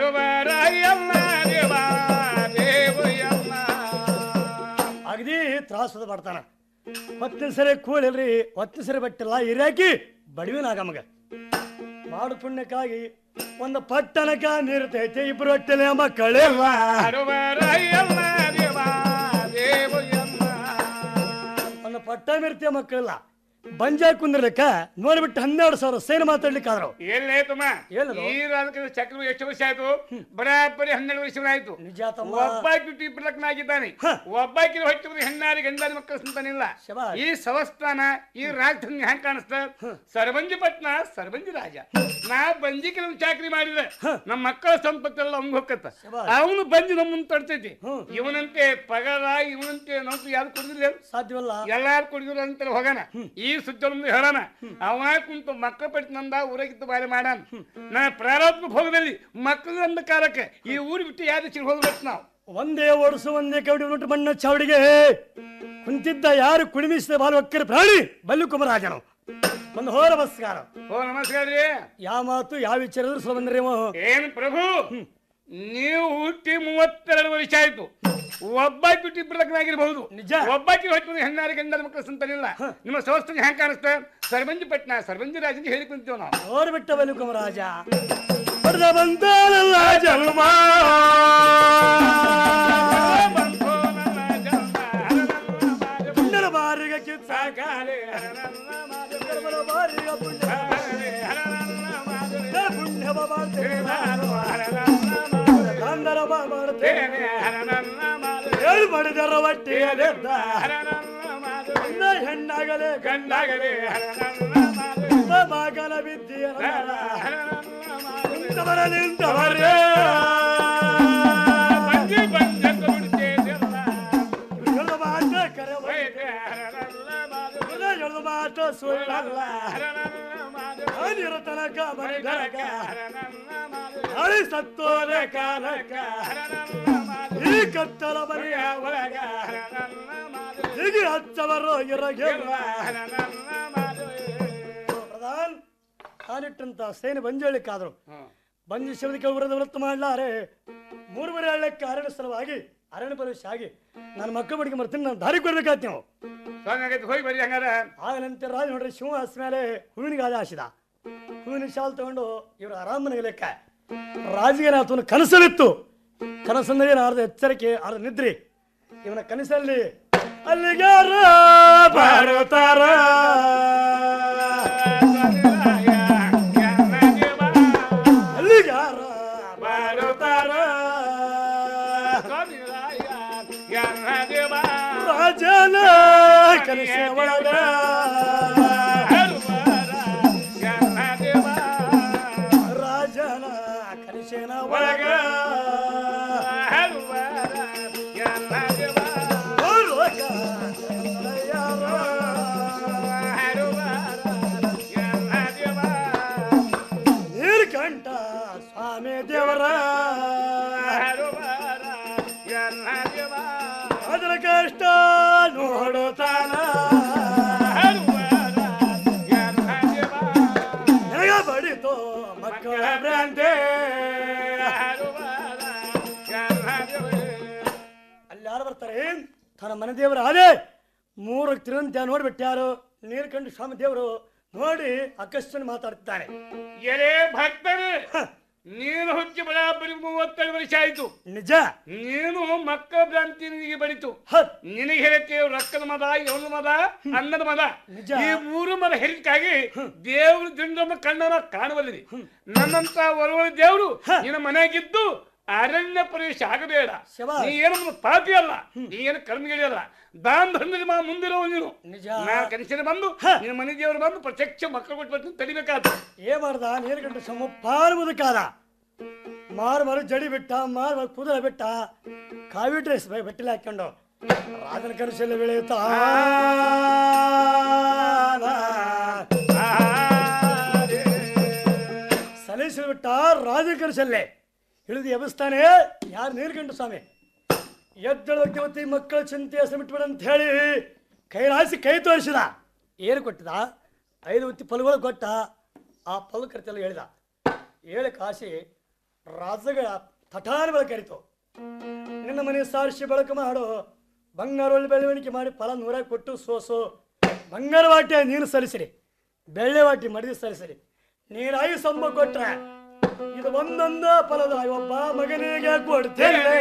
ಅಗದಿ ತ್ರಾಸದ ಬಡ್ತಾನ ಒತ್ತಿನ ಸರಿ ಕೂಳಿಲ್ರಿ ಒತ್ತಿನ ಸರಿ ಬಟ್ಟಿಲ್ಲ ಹಿರಿಯಾಕಿ ಬಡವಿ ನಾಗಮಗ ಮಾಡು ಪುಣ್ಯಕ್ಕಾಗಿ ಒಂದು ಪಟ್ಟಣಕ ನೀರ್ತೈತೆ ಇಬ್ರು ಹೊಟ್ಟೆಲೆ ಮಕ್ಕಳಿಲ್ಲ ಒಂದು ಪಟ್ಟ ಮಿರ್ತಿಯ ಮಕ್ಕಳಿಲ್ಲ ಬಂಜಾರ್ ಕುಂದಿರ್ಲಿಕ್ಕ ನೋಡ್ಬಿಟ್ಟು ಹನ್ನೆರಡು ಸಾವಿರ ಸೇರಿ ಮಾತಾಡ್ಲಿಕ್ಕಾದ್ರು ಎಲ್ಲೇ ತುಮ್ಮ ಏನದು? ಈ ರಾಜಕೀಯ ಚಕ್ರ ಎಷ್ಟು ವರ್ಷ ಆಯ್ತು ಬರಾಬರಿ ಹನ್ನೆರಡು ವರ್ಷ ಆಯ್ತು ನಿಜ ತಮ್ಮ. ಒಬ್ಬಾಕಿ ಟಿಪ್ ಲಗ್ನ ಆಗಿದ್ದಾನೆ ಒಬ್ಬಾಕಿ ಹೊಟ್ಟೆ ಹೆಣ್ಣಾರಿ ಗಂಡಾರಿ ಮಕ್ಕಳು ಸಂತಾನಿಲ್ಲ ಈ ಸಂಸ್ಥಾನ ಈ ರಾಜಧಾನಿ ಹೆಂಗ್ ಕಾಣಿಸ್ತ ಸರ್ಬಂಜಿ ಪಟ್ನ ಸರ್ಬಂಜಿ ರಾಜ ನಾ ಬಂಜಿ ಕೆಲವು ಚಾಕ್ರಿ ಮಾಡಿದ್ರೆ ನಮ್ಮ ಮಕ್ಕಳ ಸಂಪತ್ತೆಲ್ಲ ಅವಂಗ ಹೊಕ್ಕತ್ತ ಅವನು ಬಂದು ನಮ್ಮನ್ನ ತಡ್ತೈತಿ ಇವನಂತೆ ಪಗಾರ ಇವನಂತೆ ನೌಕರಿ ಯಾರು ಕೊಡಿದ್ರೆ ಸಾಧ್ಯವಿಲ್ಲ ಎಲ್ಲಾರು ಕೊಡಿದ್ರು ಅಂತ ಹೋಗೋಣ ಈ ಸುದ್ದಿ ಒಂದು ಹೇಳೋಣ ಅವ ಕುಂತು ಮಕ್ಕಳ ಪಟ್ಟಿ ನಂದ ಊರಾಗಿತ್ತು ಬಾರಿ ಮಾಡಾನ ನಾ ಪ್ರಾರಂಭ ಭೋಗದಲ್ಲಿ ಮಕ್ಕಳ ಅಂಧಕಾರಕ್ಕೆ ಈ ಊರು ಬಿಟ್ಟು ಯಾರು ಚಿರ್ ಹೋಗ್ಬೇಕು ನಾವು ಒಂದೇ ಓಡಿಸು ಒಂದೇ ಕವಡಿ ಉಂಟು ಮಣ್ಣ ಚಾವಡಿಗೆ ಕುಂತಿದ್ದ ಯಾರು ಕುಣಿಮಿಸಿದ ಬಾಲು ಒಕ್ಕರ ಪ್ರಾಣಿ ಬಲ್ಲು ಕುಮರಾಜನು ಒಂದು ಹೋರ ಬಸ್ಕಾರ ಓ ನಮಸ್ಕಾರ ರೀ ಯಾವ ಮಾತು ಯಾವ ವಿಚಾರ ಇದ್ರು ಬಂದ್ರಿ ಏನ್ ಪ್ರಭು ನೀವು ಹುಟ್ಟಿ ಮೂವತ್ತೆರಡು ವರ್ಷ ಆಯ್ತು ಒಬ್ಬಾಕಿ ಬಿಟ್ಟು ಇಬ್ಬರು ಲಗ್ನ ಆಗಿರಬಹುದು ನಿಜ ಒಬ್ಬಾಕಿ ಹೊಟ್ಟು ಹೆಣ್ಣಾರಿ ಗಂಡನ ಮಕ್ಕಳು ಸಂತಾನಿಲ್ಲ ನಿಮ್ಮ ಸಂಸ್ಥೆ ಹೆಂಗ್ ಕಾಣಿಸ್ತಾ ಸರ್ಬಂಜಿ ಪಟ್ನ ಸರ್ಬಂಜಿ ರಾಜ ಹೇಳಿ ಕುಂತೀವಿ ನಾವು ನೋಡ್ಬಿಟ್ಟ ಬಲ್ಲು ಕುಮರಾಜ ಪಡೆದ ಬಂತಾನಲ್ಲ ಜನ್ಮ ಪುಣ್ಯದ ಬಾರಿಗೆ ಕಿತ್ತಾಕಾಲೆ ಕರ್ಮದ ಬಾರಿಗೆ ಪುಣ್ಯ ಪುಣ್ಯವ ಮಾಡ್ತೇನೆ ಗಂಧರ್ವ ಮಾಡ್ತೇನೆ ಹೇಳಿ ಮಾಡಿದರ ಒಟ್ಟಿಯಲೆದ್ದ ಗಂಡ ಹೆಣ್ಣಾಗಲೇ ಗಂಡಾಗಲೇ ಮಗನ ವಿದ್ಯೆಯ ನಿಂತವರ ನಿಂತವರೇ ಹೇಳು ಮಾತ ಕರೆ ಹೇಳು ಮಾತ ಸುಳ್ಳಲ್ಲ ಅನಿರ ತನಕ ಮನಿದರಕ ಅಳಿ ಸತ್ತೋದೆ ಕಾಲಕ ಈ ಕತ್ತಲ ಮನೆಯ ಒಳಗ ಹೀಗೆ ಹಚ್ಚವರು ಇರಗಿಲ್ಲ ಪ್ರಧಾನ್ ಕಾಲಿಟ್ಟಂತ ಸೇನೆ ಬಂಜಳಿಕಾದ್ರು ಬಂಜಿ ಶಿವದಿಗೆ ವೃತ್ತ ವೃತ್ತ ಮಾಡ್ಲಾರೆ ಮೂರುವರೆ ಹಳ್ಳಕ್ಕೆ ಕಾರಣ ಸಲುವಾಗಿ ಅರಣ್ಯ ಪ್ರವೇಶ ಆಗಿ ನನ್ನ ಮಕ್ಕಳ ಬಡಿಗೆ ಬರ್ತೀನಿ ನಾನು ದಾರಿ ಕೊಡ್ಬೇಕಾಯ್ತು ನೀವು ಸ್ವಾಮಿ ಆಗೈತೆ ಹೋಗಿ ಬರ್ರಿ ಹಂಗಾರ ಆಗಲಂತೆ ರಾಜ ನೋಡ್ರಿ ಶಿವ ಹಸ್ ಮೇಲೆ ಹೂವಿನ ಗಾದೆ ಹಾಸಿದ ಹೂವಿನ ಶಾಲ್ ತಗೊಂಡು ಇವರು ಆರಾಮನಿಗೆ ಲೆಕ್ಕ ರಾಜಿಗೆ ಆತನ ಕನಸಲ್ಲಿತ್ತು ಕನಸಂದ್ರೆ ಅರ್ಧ ಎಚ್ಚರಿಕೆ ಅರ್ಧ ನಿದ್ರಿ ಇವನ ಕನಸಲ್ಲಿ ಅಲ್ಲಿಗಾರ ಬರುತ್ತಾರ ಅಲ್ಲಿಗಾರ ಬರುತ್ತಾರ ರಾಜನ ಕನಸ ಒಳಗ ರಾಜನ ಕನಸಿನ ಒಳಗ ಬರುವಾಗ ನೀರ್ಕಂಠ ಸ್ವಾಮಿ ದೇವರ ಅದರ ಕಷ್ಟ ನೋಡುತ್ತಾನ ನನಗ ಬಡಿತು ಮಕ್ಕಳ ಭ್ರಾಂತಿ ಅಲ್ಲಿ ಯಾರು ಬರ್ತಾರೆ ತನ್ನ ಮನೆ ದೇವರು ಅದೇ ಮೂರು ತಿರುವಂತ ನೋಡ್ಬಿಟ್ಟು ಯಾರು ನೀರ್ಕಂಡು ಸ್ವಾಮಿ ದೇವರು ನೋಡಿ ಅಕಸ್ಮಾತ್ ಮಾತಾಡ್ತಿದ್ದಾನೆ ಎಲೆ ಭಕ್ತರು ನೀನು ಹುಚ್ಚಿ ಬರಾಬರಿ ಮೂವತ್ತೇಳು ವರ್ಷ ಆಯ್ತು ನಿಜ ನೀನು ಮಕ್ಕಳ ಭ್ರಾಂತಿ ನಿನಗೆ ಬಡಿತು ನಿನಗೆ ಹೇಳುತ್ತೇವೆ ರಕ್ತದ ಮದ ಯೌನ ಮದ ಅನ್ನದ ಮದ ಈ ಮೂರು ಮದ ಹೆರಿಕಾಗಿ ದೇವರು ದಿಂಡಮ್ಮ ಕಣ್ಣನ ಕಾಣಬಲ್ಲಿದೆ ನನ್ನಂತ ಒರವಳ ದೇವರು ನಿನ್ನ ಮನೆಯಾಗಿದ್ದು ಅರಣ್ಯ ಪ್ರವೇಶ ಆಗಬೇಡ ನೀ ಏನು ಪಾಪಿ ಅಲ್ಲ ನೀ ಏನು ಕರ್ಮಗಿರಿ ಅಲ್ಲ ದಾನ್ ಧರ್ಮದ ಮಾ ಮುಂದಿರೋ ನೀನು ನಾ ಕನಸಿನ ಬಂದು ನಿನ್ನ ಮನೆ ದೇವರು ಬಂದು ಪ್ರತ್ಯಕ್ಷ ಮಕ್ಕಳು ಕೊಟ್ಟು ತಡಿಬೇಕಾದ ಏ ಮಾಡ್ದ ನೀರ್ಗಂಟು ಸಮ ಪಾರ್ಬುದಕ್ಕಾದ ಮಾರು ಮಾರು ಜಡಿ ಬಿಟ್ಟ ಮಾರು ಮಾರು ಕೂದಲ ಬಿಟ್ಟ ಕಾವಿ ಡ್ರೆಸ್ ಬೆಟ್ಟಿಲ್ಲ ಹಾಕೊಂಡು ರಾಜನ ಕನಸಲ್ಲಿ ಬೆಳೆಯುತ್ತಾ ಸಲೀಸಲು ಬಿಟ್ಟ ರಾಜನ ಕನಸಲ್ಲೇ ಇಳಿದು ಎಬ್ಬಿಸ್ತಾನೆ ಯಾರು ನೀರ್ಗಂಟು ಸ್ವಾಮಿ ಎದ್ದಳಕ್ಕೆ ಹೊತ್ತಿ ಮಕ್ಕಳ ಚಿಂತೆ ಹೆಸರು ಬಿಟ್ಬಿಡ ಅಂತ ಹೇಳಿ ಕೈಲಾಸಿ ಕೈ ತೋರಿಸಿದ ಏನು ಕೊಟ್ಟಿದ ಐದು ಹೊತ್ತಿ ಫಲಗಳು ಕೊಟ್ಟ ಆ ಫಲ ಕರಿತೆಲ್ಲ ಹೇಳಿದ ಹೇಳಿ ಕಾಸಿ ರಾಜಗ ತಠಾನ ಬೆಳಕು ಕರಿತು ನಿನ್ನ ಮನೆ ಸಾರಿಸಿ ಬೆಳಕು ಮಾಡು ಬಂಗಾರ ಒಳ್ಳೆ ಬೆಳವಣಿಗೆ ಮಾಡಿ ಫಲ ನೂರಾಗಿ ಕೊಟ್ಟು ಸೋಸು ಬಂಗಾರ ವಾಟಿ ನೀನು ಸಲ್ಲಿಸಿರಿ ಬೆಳ್ಳೆ ವಾಟಿ ಮಡಿದು ಸಲ್ಲಿಸಿರಿ ನೀರಾಗಿ ಸಂಬ ಕೊಟ್ರೆ ಇದು ಒಂದೊಂದ ಫಲದ ಒಬ್ಬ ಮಗನಿಗೆ ಕೊಡ್ತೇನೆ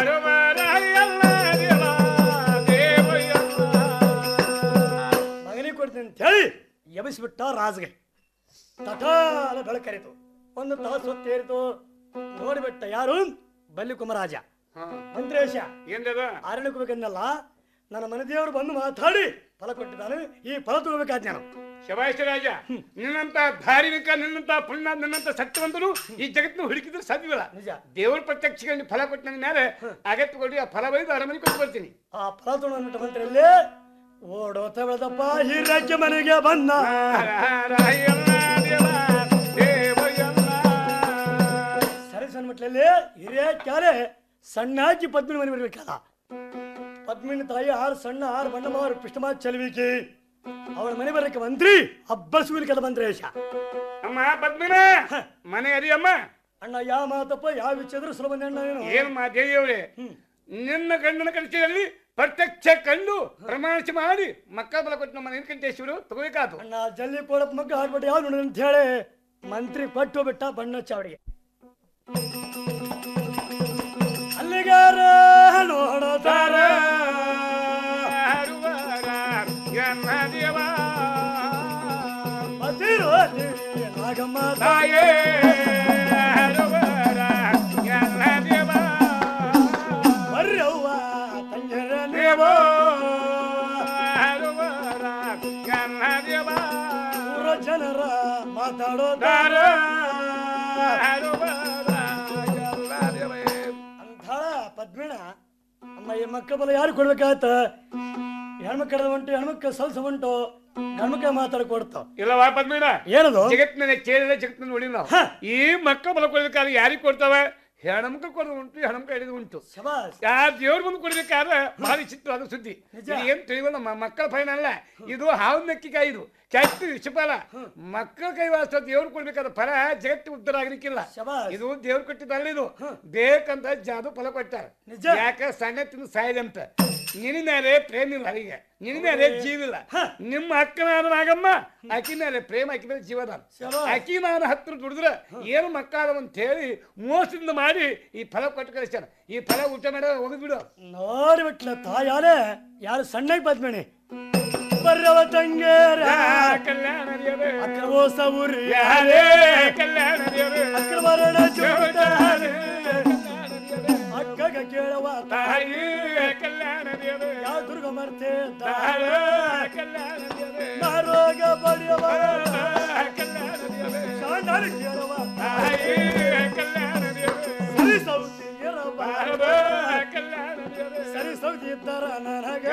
ಮಗನಿಗೆ ಕೊಡ್ತೇನೆ ಅಂತ ಹೇಳಿ ಎಬ್ಬಿಸ್ಬಿಟ್ಟ ರಾಜ್ಗೆ ತಟಾಲ ಬೆಳಕರಿತು ಒಂದು ತಾಸು ಹೊತ್ತೇರಿತು ನೋಡಿಬಿಟ್ಟ ಯಾರು ಬಲ್ಲಿ ಕುಮರಾಜ ಮಂತ್ರೇಶ ಆರಣ್ಯ ಹೋಗ್ಬೇಕನ್ನಲ್ಲ ನನ್ನ ಮನೆ ದೇವರು ಬಂದು ಮಾತಾಡಿ ಫಲ ಕೊಟ್ಟಿದ್ದಾನೆ ಈ ಫಲ ತಗೋಬೇಕಾದ ನಾನು ಶಬಾಯಿಷ ರಾಜ ನಿನ್ನಂತ ಧಾರ್ಮಿಕ ನಿನ್ನಂತ ಪುಣ್ಯ ನಿನ್ನಂತ ಸತ್ಯವಂತನು ಈ ಜಗತ್ತಿನ ಹುಡುಕಿದ್ರೆ ಸಾಧ್ಯವಿಲ್ಲ ನಿಜ ದೇವ್ರ ಪ್ರತ್ಯಕ್ಷ ಫಲ ಕೊಟ್ಟ ನನ್ನ ಮೇಲೆ ಅಗತ್ಯ ಕೊಡಿ ಆ ಫಲ ಬೈದು ಅರಮನೆ ಕೊಟ್ಟು ಬರ್ತೀನಿ ಆ ಫಲ ತಗೊಂಡ್ಬಿಟ್ಟು ಮಂತ್ರಿಯಲ್ಲಿ ಓಡೋತ ಬೆಳೆದಪ್ಪ ಹಿರಕ್ಕೆ ಮನೆಗೆ ಬಂದ ಸರಿ ಸಣ್ಣ ಮಟ್ಲಲ್ಲಿ ಹಿರಿಯ ಕ್ಯಾರೆ ಸಣ್ಣ ಹಾಕಿ ಪದ್ಮಿನಿ ಮನೆ ಬರ್ಬೇಕಲ್ಲ ಪದ್ಮಿನಿ ತಾಯಿ ಆರು ಸಣ್ಣ ಆರು ಬಣ್ಣ ಮಾರು ಪೃಷ್ಠಮಾ ಚಲವಿಕೆ ಅವಳ ಮನೆ ಬರಕ್ಕೆ ಮಂತ್ರಿ ಅಬ್ಬಳಿಸುವಿಲಿಕದ ಮಂತ್ರೇಶ ಅಮ್ಮ ಪದ್ಮಿನ ಮನೆ ಅದಿ ಅಮ್ಮ ಅಣ್ಣ ಯಾವ ಮಾತಪ್ಪ ಯಾವ ವಿಚಾರ ಸುಲಭ ಅಣ್ಣ ನೀನು ಏನ್ ಮಾ ದೇವಿಯವರೇ ನಿನ್ನ ಗಂಡನ ಕಲಿಸಿದಲ್ಲಿ ಪ್ರತ್ಯಕ್ಷ ಕಂಡು ಪ್ರಮಾಣಿಸಿ ಮಾಡಿ ಮಕ್ಕಳ ಬಲ ಕೊಟ್ಟು ನಮ್ಮ ನೀಲಕಂಠೇಶ್ವರು ತಗೋಬೇಕಾತು ಅಣ್ಣ ಜಲ್ದಿ ಕೊಡಪ್ಪ ಮಗ್ಗ ಹಾಡ್ಬಿಟ್ಟು ಯಾವ್ದು ನೋಡಿ ಅಂತ ಹೇಳಿ ಮಂತ್ರಿ ಕೊಟ್ಟು ಬಿಟ್ಟ ಬಣ್ಣ ಚಾವಡಿಗೆ ಅಲ್ಲಿಗಾರ ನೋಡತಾರ ಮತಿರೋತಿ ನಾಗಮ್ಮ ತಾಯೇ ಬರ್ರವ್ವ ತಂಗಿರ ನೀವೋ ಊರ ಜನರ ಮಾತಾಡೋದಾರ ಅಂಥಳ ಪದ್ಮಿಣ ಅಮ್ಮ ಈ ಮಕ್ಕ ಬಲ ಯಾರು ಕೊಡ್ಬೇಕಾತ ಹೆಣ್ಮಕ್ಳ ಉಂಟು ಹೆಣ್ಮಕ್ಳ ಸಲ್ಸ ಉಂಟು ಗಂಡ್ಮಕ್ಳ ಮಾತಾಡ ಕೊಡ್ತಾವ ಇಲ್ಲವಾ ಪದ್ಮೀನ ಏನದು ಜಗತ್ತಿನ ಕೇಳಿದ ಜಗತ್ತಿನ ನೋಡಿ ನಾವು ಈ ಮಕ್ಕಳ ಬಲ ಕೊಡ್ಬೇಕಾದ್ರೆ ಯಾರಿಗೆ ಕೊಡ್ತಾವ ಹೆಣ್ಮಕ್ಳು ಕೊಡೋದು ಉಂಟು ಹೆಣ್ಮಕ್ಳು ಹಿಡಿದು ಉಂಟು ಯಾ ದೇವ್ರ ಮುಂದೆ ಕೊಡ್ಬೇಕಾದ್ರೆ ಭಾರಿ ಚಿತ್ರ ಅದು ಸುದ್ದಿ ಇದು ಏನ್ ತಿಳಿಯೋಲ್ಲ ಮ- ಮಕ್ಕಳ ಫೈನ್ ಅಲ್ಲ ಇದು ಹಾವು ಮೆಕ್ಕಿಕಾಯಿ ಇದು ಕೆಟ್ಟ ವಿಷಫಲ ಮಕ್ಕಳ ಕೈವಾಸ ದೇವ್ರು ಕೊಡ್ಬೇಕಾದ ಫಲ ಜಗತ್ತು ಉದ್ಧಾರ ಆಗ್ಲಿಕ್ಕಿಲ್ಲ ಇದು ದೇವ್ರು ಕೊಟ್ಟಿದ್ದಲ್ಲ ಇದು ಬೇಕಂತ ಜಾದು ಫಲ ಕೊಟ್ಟಾರ ಯಾಕ ಸಣ್ಣ ತಿಂದು ಸಾಯದಂತ ನಿನ್ನ ಮೇಲೆ ಪ್ರೇಮ ಇಲ್ಲ ಈಗ ನಿನ್ನ ಮೇಲೆ ಜೀವ ಇಲ್ಲ ನಿಮ್ಮ ಅಕ್ಕನಾದ ನಾಗಮ್ಮ ಆಕಿ ಮೇಲೆ ಪ್ರೇಮ ಆಕಿ ಮೇಲೆ ಜೀವದ ಆಕಿ ನಾನು ಹತ್ರ ದುಡಿದ್ರ ಏನು ಮಕ್ಕಳ ಅಂತ ಹೇಳಿ ಮೋಸದಿಂದ ಮಾಡಿ ಈ ಫಲ ಕೊಟ್ಟು ಕಳಿಸ್ತಾನ ಈ ಫಲ ಊಟ ಮಾಡ ಹೋಗಿದ್ಬಿಡು ನೋಡಿ ಬಿಟ್ಲ ತಾಯಾರೆ ಯಾರು ಸಣ್ಣಗೆ ಬದ್ಮೇಣಿ ಬರ್ರವ ತಂಗೇರ ಅಕ್ರಮೋಸ ಊರಿ ಅಕ್ರ ಮರಣ ಚೋಟಾರೆ ಅಕ್ಕಗ ಕೇಳವ ತಾಯಿ ಯಾವ ದುರ್ಗ ಮರ್ತೆ ನಾರೋಗ ಬಡಿಯವ ಶಾಂಡಾರಿ ಕೇಳವ ಸರಿ ಸೌತಿ ಇರಬಾರದು ಸರಿ ಸೌತಿ ಇದ್ದಾರ ನನಗ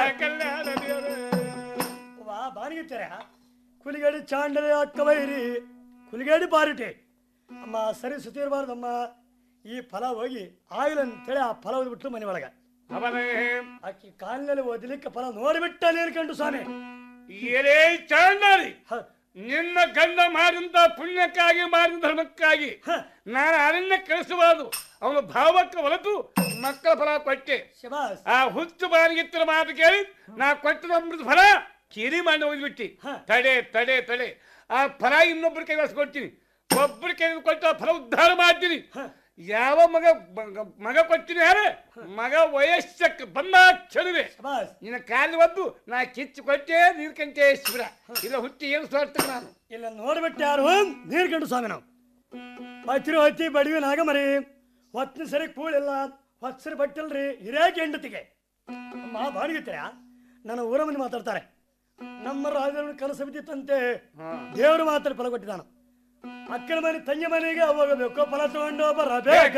ವಾ ಬಾನಿಗಿತ್ತಾರೆ ಕುಲಿಗಡಿ ಚಾಂಡಲೆ ಅಕ್ಕ ಬೈರಿ ಕುಲಿಗಡಿ ಬಾರಿಟೆ ಅಮ್ಮ ಸರಿ ಸುತ್ತಿ ಇರಬಾರ್ದಮ್ಮ ಈ ಫಲ ಹೋಗಿ ಆಯಿಲ್ ಅಂತೇಳಿ ಆ ಫಲ ಓದ್ಬಿಟ್ಟು ಮನೆ ಒಳಗ ಆಕಿ ಕಾಲಿನಲ್ಲಿ ಓದಲಿಕ್ಕೆ ಫಲ ನೋಡಿಬಿಟ್ಟ ನೀರ್ಕಂಡು ಸ್ವಾಮಿ ಏನೇ ಚಾಂಡಾರಿ ನಿನ್ನ ಗಂಡ ಮಾಡಿದಂತ ಪುಣ್ಯಕ್ಕಾಗಿ ಮಾಡಿದ ಧರ್ಮಕ್ಕಾಗಿ ನಾನು ಅರಣ್ಯ ಕಳಿಸಬಾರದು ಅವನು ಭಾವಕ್ಕೆ ಹೊರತು ಮಕ್ಕಳ ಫಲ ಕೊಟ್ಟೆ ಆ ಹುಚ್ಚು ಬಾರಿಗಿತ್ತರ ಮಾತು ಕೇಳಿ ನಾ ಕೊಟ್ಟದ ಅಮೃತ ಫಲ ಕಿರಿ ಮಾಡಿ ಹೋಗ್ಬಿಟ್ಟಿ ತಡೆ ತಡೆ ತಡೆ ಆ ಫಲ ಇನ್ನೊಬ್ಬರ ಕೈ ಕೊಡ್ತೀನಿ ಒಬ್ಬರ ಕೈ ಕೊಟ್ಟು ಆ ಫಲ ಉದ್ಧಾರ ಮಾಡ್ತೀನಿ ಯಾವ ಮಗ ಮಗ- ಮಗ ಕೊಡ್ತೀನಿ ಯಾರೇ ಮಗ ವಯಸ್ಸಕ್ಕೆ ಬಂದ ಕ್ಷಣವೇ ನಿನ್ನ ಕಾಲು ಒದ್ದು ನಾ ಕಿಚ್ಚು ಕೊಟ್ಟೆ ನೀರ್ಕಂಠೇಶ್ವರ ಇಲ್ಲ ಹುಟ್ಟಿ ಏನು ಸ್ವಾರ್ಥ ನಾನು ಇಲ್ಲ ನೋಡ್ಬಿಟ್ಟು ಯಾರು ನೀರ್ಕಂಡು ಸ್ವಾಮಿ ನಾವು ಬಚ್ಚಿರು ಹತ್ತಿ ಬಡವಿ ನಾಗ ಮರಿ ಹೊತ್ತಿನ ಸರಿ ಕೂಳಿಲ್ಲ ಹೊತ್ಸರಿ ಬಟ್ಟಿಲ್ರಿ ಹಿರಿಯಾಗಿ ಹೆಂಡತಿಗೆ ಅಮ್ಮ ಬಾಡಿಗಿತ್ತೀರ ನನ್ನ ಊರ ಮಂದಿ ಮಾತಾಡ್ತಾರೆ ನಮ್ಮ ರಾಜನ ಕನಸು ಬಿದ್ದಿತ್ತಂತೆ ದೇವರು ಮಾತ್ರ ಫಲ ಕೊಟ್ಟಿದ್ದಾನ ಅಕ್ಕನ ಮನೆ ತಂಗಿ ಮನೆಗೆ ಹೋಗಬೇಕು ಫಲ ತಗೊಂಡು ಬರಬೇಕ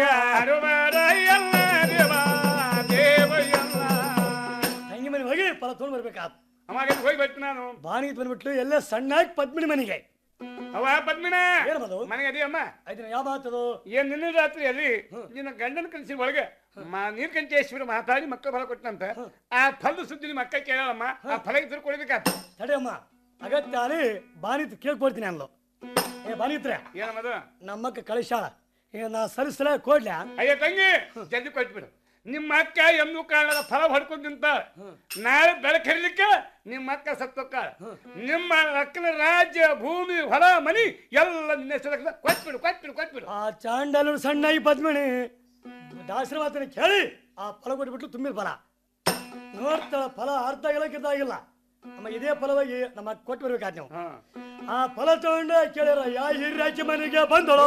ತಂಗಿ ಮನೆ ಹೋಗಿ ಫಲ ತಗೊಂಡು ಬರ್ಬೇಕಾತ್ ಅವಾಗ ಹೋಗ್ಬಿಟ್ಟು ನಾನು ಬಾಣಿಗೆ ಬಂದ್ಬಿಟ್ಲು ಎಲ್ಲ ಸಣ್ಣಾಗಿ ಪದ್ಮಿನಿ ಮನೆಗೆ ಅವ ಪದ್ಮಿನ ಏನದು ಮನೆಗೆ ಅದಿಯಮ್ಮ ಅದನ್ನ ಯಾವ ಮಾತದು ಏನ್ ನಿನ್ನ ರಾತ್ರಿಯಲ್ಲಿ ನಿನ್ನ ಗಂಡನ ಕನಸಿನ ಒಳಗೆ ಮಾ ನೀರ್ಕಂಠೇಶ್ವರ ಮಾತಾಡಿ ಮಕ್ಕಳ ಫಲ ಕೊಟ್ಟಂತ ಆ ಫಲದ ಸುದ್ದಿ ನಿಮ್ಮ ಅಕ್ಕ ಕೇಳಲ್ಲಮ್ಮ ಆ ಫಲ ಇದ್ರು ಕೊಡ್ಬೇಕಾತ ತಡೆಯಮ್ಮ ಅಗತ್ಯ ಅಲ್ಲಿ ಬಾಣಿತ್ ಕೇಳ್ಕೊಡ್ತೀನಿ ಅನ್ಲು ಏ ಬಾಣಿತ್ರೆ ಏನಮ್ಮದು ನಮ್ಮಕ್ಕ ಕಳಿಸಾಳ ಈಗ ನಾ ಸರಿಸಲ ಕೊಡ್ಲ್ಯಾ ಅಯ್ಯ ತಂಗಿ ಜಲ್ದಿ ಕೊಟ್ಬಿಡು ನಿಮ್ಮ ಅಕ್ಕ ಎಂದು ಕಾರಣದ ಫಲ ಹೊಡ್ಕೊಂಡು ನಿಂತ ನಾಳೆ ಬೆಳಕು ಹರಿಲಿಕ್ಕೆ ನಿಮ್ಮ ಅಕ್ಕ ಸತ್ತೊಕ್ಕ ನಿಮ್ಮ ಅಕ್ಕನ ರಾಜ್ಯ ಭೂಮಿ ಹೊಲ ಮನಿ ಎಲ್ಲ ನಿನ್ನ ಹೆಸರು ಕೊಟ್ಬಿಡು ಕೊಟ್ಬಿಡು ಕೊಟ್ಬಿಡು ಆ ಚಾಂಡಲು ಸಣ್ಣಾಗಿ ಪದ್ಮಿಣಿ ದಾಸರ ಮಾತನ್ನ ಕೇಳಿ ಆ ಫಲ ಕೊಟ್ಬಿಟ್ಟು ತುಂಬಿದ ಫಲ ನೋಡ್ತಾಳ ಫಲ ಅರ್ಧ ಆಗಿಲ್ಲ ನಮ್ಮ ಇದೇ ಫಲವಾಗಿ ನಮ್ಮ ಅಕ್ಕ ಕೊಟ್ಟು ಬರ್ಬೇಕಾದ್ ನೀವು ಆ ಫಲ ತಗೊಂಡು ಕೇಳಿರ ಯಾ ಹಿರಿಯಾಚಿ ಮನೆಗೆ ಬಂದಳು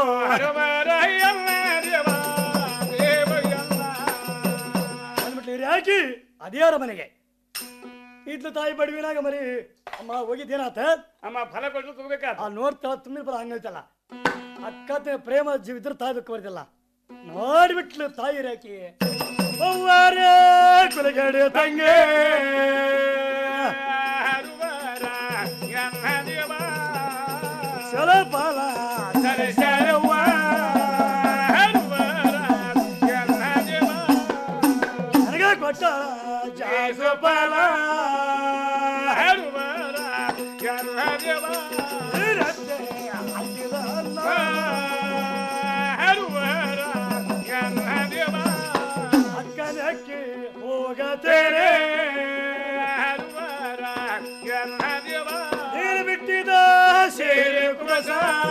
ಬಂದ್ಬಿಟ್ಟು ಹಿರಿಯಾಕಿ ಅದ್ಯಾರ ಮನೆಗೆ ಇದ್ಲು ತಾಯಿ ಬಡವಿನಾಗ ಮರಿ ಅಮ್ಮ ಹೋಗಿದ್ದೇನಾತ ಅಮ್ಮ ಫಲ ಕೊಟ್ಟು ತಗೋಬೇಕಾತ ಆ ನೋಡ್ತಾಳ ತುಂಬಿದ ಫಲ ಹಂಗೈತಲ್ಲ ಅಕ್ಕತೆ ಪ್ರೇಮ ಜೀವ ಇದ್ರೆ ತಾಯಿ ದುಃಖ ಬರ್ತಿಲ್ಲ ನೋಡ್ಬಿಟ್ಲು ತಾಯಿ ರೇಖಿ ಅವ್ವಾರೇ ಕುಲಗಡೆ ತಂಗೆ ಚಲ ಪಾಲ ಸರಿ ಸರವ್ವ ನನಗೆ ಕೊಟ್ಟ ಜಾಸ ಪಾಲ ಅಕ್ಕನಕ್ಕೆ ಹೋಗತೇನೆ ನೀರು ಬಿಟ್ಟಿದ ಸೇರೆ ಕುಬಸ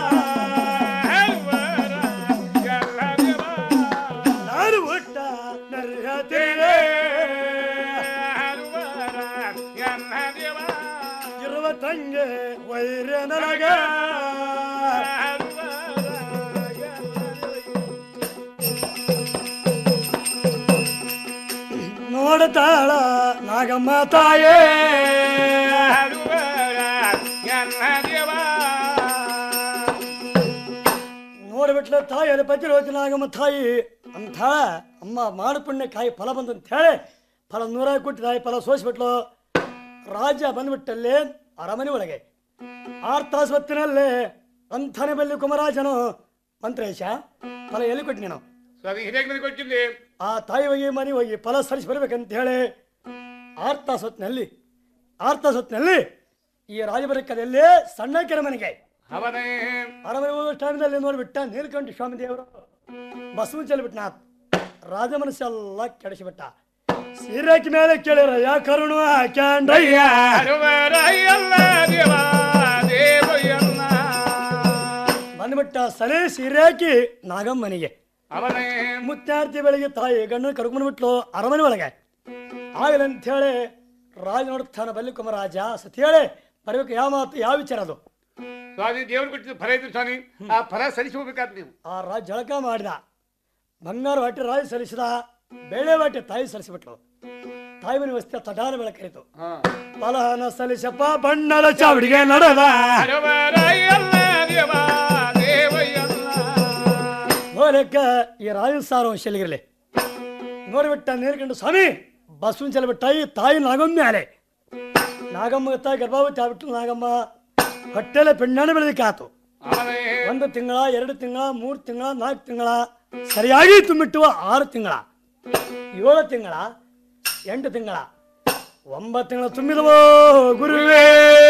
ನಾನು ಒಟ್ಟ ನರ್ಯತೇನೆ ಇರುವ ತಂಗೆ ವೈರ ನನಗ ನೋಡತಾಳ ನಾಗಮ್ಮ ತಾಯೇ ನೋಡ್ಬಿಟ್ಲ ತಾಯಿ ಅಲ್ಲಿ ಪತಿ ಹೋಯ್ತು ನಾಗಮ್ಮ ತಾಯಿ ಅಂತ ಅಮ್ಮ ಮಾಡು ಪುಣ್ಯ ಕಾಯಿ ಫಲ ಬಂತು ಅಂತ ಹೇಳಿ ಫಲ ನೂರ ಕೊಟ್ಟು ತಾಯಿ ಫಲ ಸೋಸಿಬಿಟ್ಲು ರಾಜ ಬಂದ್ಬಿಟ್ಟಲ್ಲಿ ಅರಮನೆ ಒಳಗೆ ಆರು ತಾಸು ಹೊತ್ತಿನಲ್ಲೇ ಅಂಥನೆ ಬಲ್ಲಿ ಕುಮರಾಜನು ಮಂತ್ರೇಶ ಫಲ ಎಲ್ಲಿ ಕೊಟ್ಟು ನೀನು ಸ್ವಾಮಿ ಹಿರಿಯಾಗಿ ಮನೆ ಕೊಟ್ಟಿದ್ದೆ ಆ ತಾಯಿ ಹೋಗಿ ಮನೆ ಹೋಗಿ ಫಲ ಸರಿಸಿ ಬರ್ಬೇಕಂತ ಹೇಳಿ ಆರು ತಾಸು ಹೊತ್ತಿನಲ್ಲಿ ಆರು ತಾಸು ಹೊತ್ತಿನಲ್ಲಿ ಈ ರಾಜಬರಕ್ಕದಲ್ಲಿ ಸಣ್ಣ ಕೆರೆಮನೆಗೆ ಅವನೇ ಅರಮನೆ ಹೋಗೋ ಟೈಮ್ದಲ್ಲಿ ನೋಡ್ಬಿಟ್ಟ ನೀಲಕಂಠ ಸ್ವಾಮಿ ದೇವರು ಬಸವನ್ ಚೆಲ್ಬಿಟ್ಟ ರಾಜ ಮನಸ್ಸೆಲ್ಲ ಕೆಡಿಸಿಬಿಟ್ಟ ಸೀರೆಕಿ ಮೇಲೆ ಕೇಳಿರ ಯಾ ಕರುಣ ಕ್ಯಾಂಡಯ್ಯ ಬಂದ್ಬಿಟ್ಟ ಸರಿ ಸೀರೆ ಹಾಕಿ ನಾಗಮ್ಮನಿಗೆ ಅವನೇ ಮುತ್ತಾರ್ತಿ ಬೆಳಿಗ್ಗೆ ತಾಯಿ ಗಂಡು ಕರ್ಕೊಂಡ್ಬಿಟ್ಲು ಅರಮನೆ ಒಳಗೆ ಆಗಲಂತ ಹೇಳಿ ರಾಜ ನೋಡ್ತಾನ ಬಲ್ಲಿ ಕುಮರಾಜ ಸತ್ಯೇಳೆ ಬರ್ಬೇಕು ಯಾವ ಮಾತು ಯಾವ ವಿಚಾರ ಅದು ಸ್ವಾಮಿ ದೇವ್ರು ಕೊಟ್ಟಿದ್ದು ಫಲ ಇದ್ರು ಸ್ವಾಮಿ ಆ ಫಲ ಸರಿಸಿ ಹೋಗ್ಬೇಕಾದ್ ನೀವು ಆ ರಾಜ ಜಳಕ ಮಾಡಿದ ಬಂಗಾರ ಹೊಟ್ಟೆ ರಾಜ ಸರಿಸಿದ ಬೇಳೆ ಹೊಟ್ಟೆ ತಾಯಿ ಸರಿಸಿಬಿಟ್ಲು ತಾಯಿ ಮನೆ ವಸ್ತಿ ತಟಾನ ಬೆಳಕರಿತು ಫಲಹನ ಸಲಿಸಪ್ಪ ಬಣ್ಣದ ಚಾವಡಿಗೆ ನಡೆದ ನೋಡಕ್ಕ ಈ ರಾಜ ಸಾರ ಶಲಿಗಿರಲಿ ನೋಡಿಬಿಟ್ಟ ನೀರ್ಕೊಂಡು ಸ್ವಾಮಿ ಬಸವನ್ ಚೆಲ್ಬಿಟ್ಟ ಈ ತಾಯಿ ನಾಗಮ್ಮ ಮ್ಯಾಲೆ ನಾಗಮ್ಮ ತಾಯಿ ಗರ್ಭಾವತಿ ಆಗ್ಬಿಟ್ಟು ನಾಗಮ್ಮ ಹೊಟ್ಟೆಲೆ ಪೆಣ್ಣಾಣ ಬೆಳೆದಿಕ್ಕಾತು ಒಂದು ತಿಂಗಳ ಎರಡು ತಿಂಗಳ ಮೂರು ತಿಂಗಳ ನಾಲ್ಕು ತಿಂಗಳ ಸರಿಯಾಗಿ ತುಂಬಿಟ್ಟುವ ಆರು ತಿಂಗಳ ಏಳು ತಿಂಗಳ ಎಂಟು ತಿಂಗಳ ಒಂಬತ್ತು ತಿಂಗಳ ತುಂಬಿದವೋ ಗುರುವೇ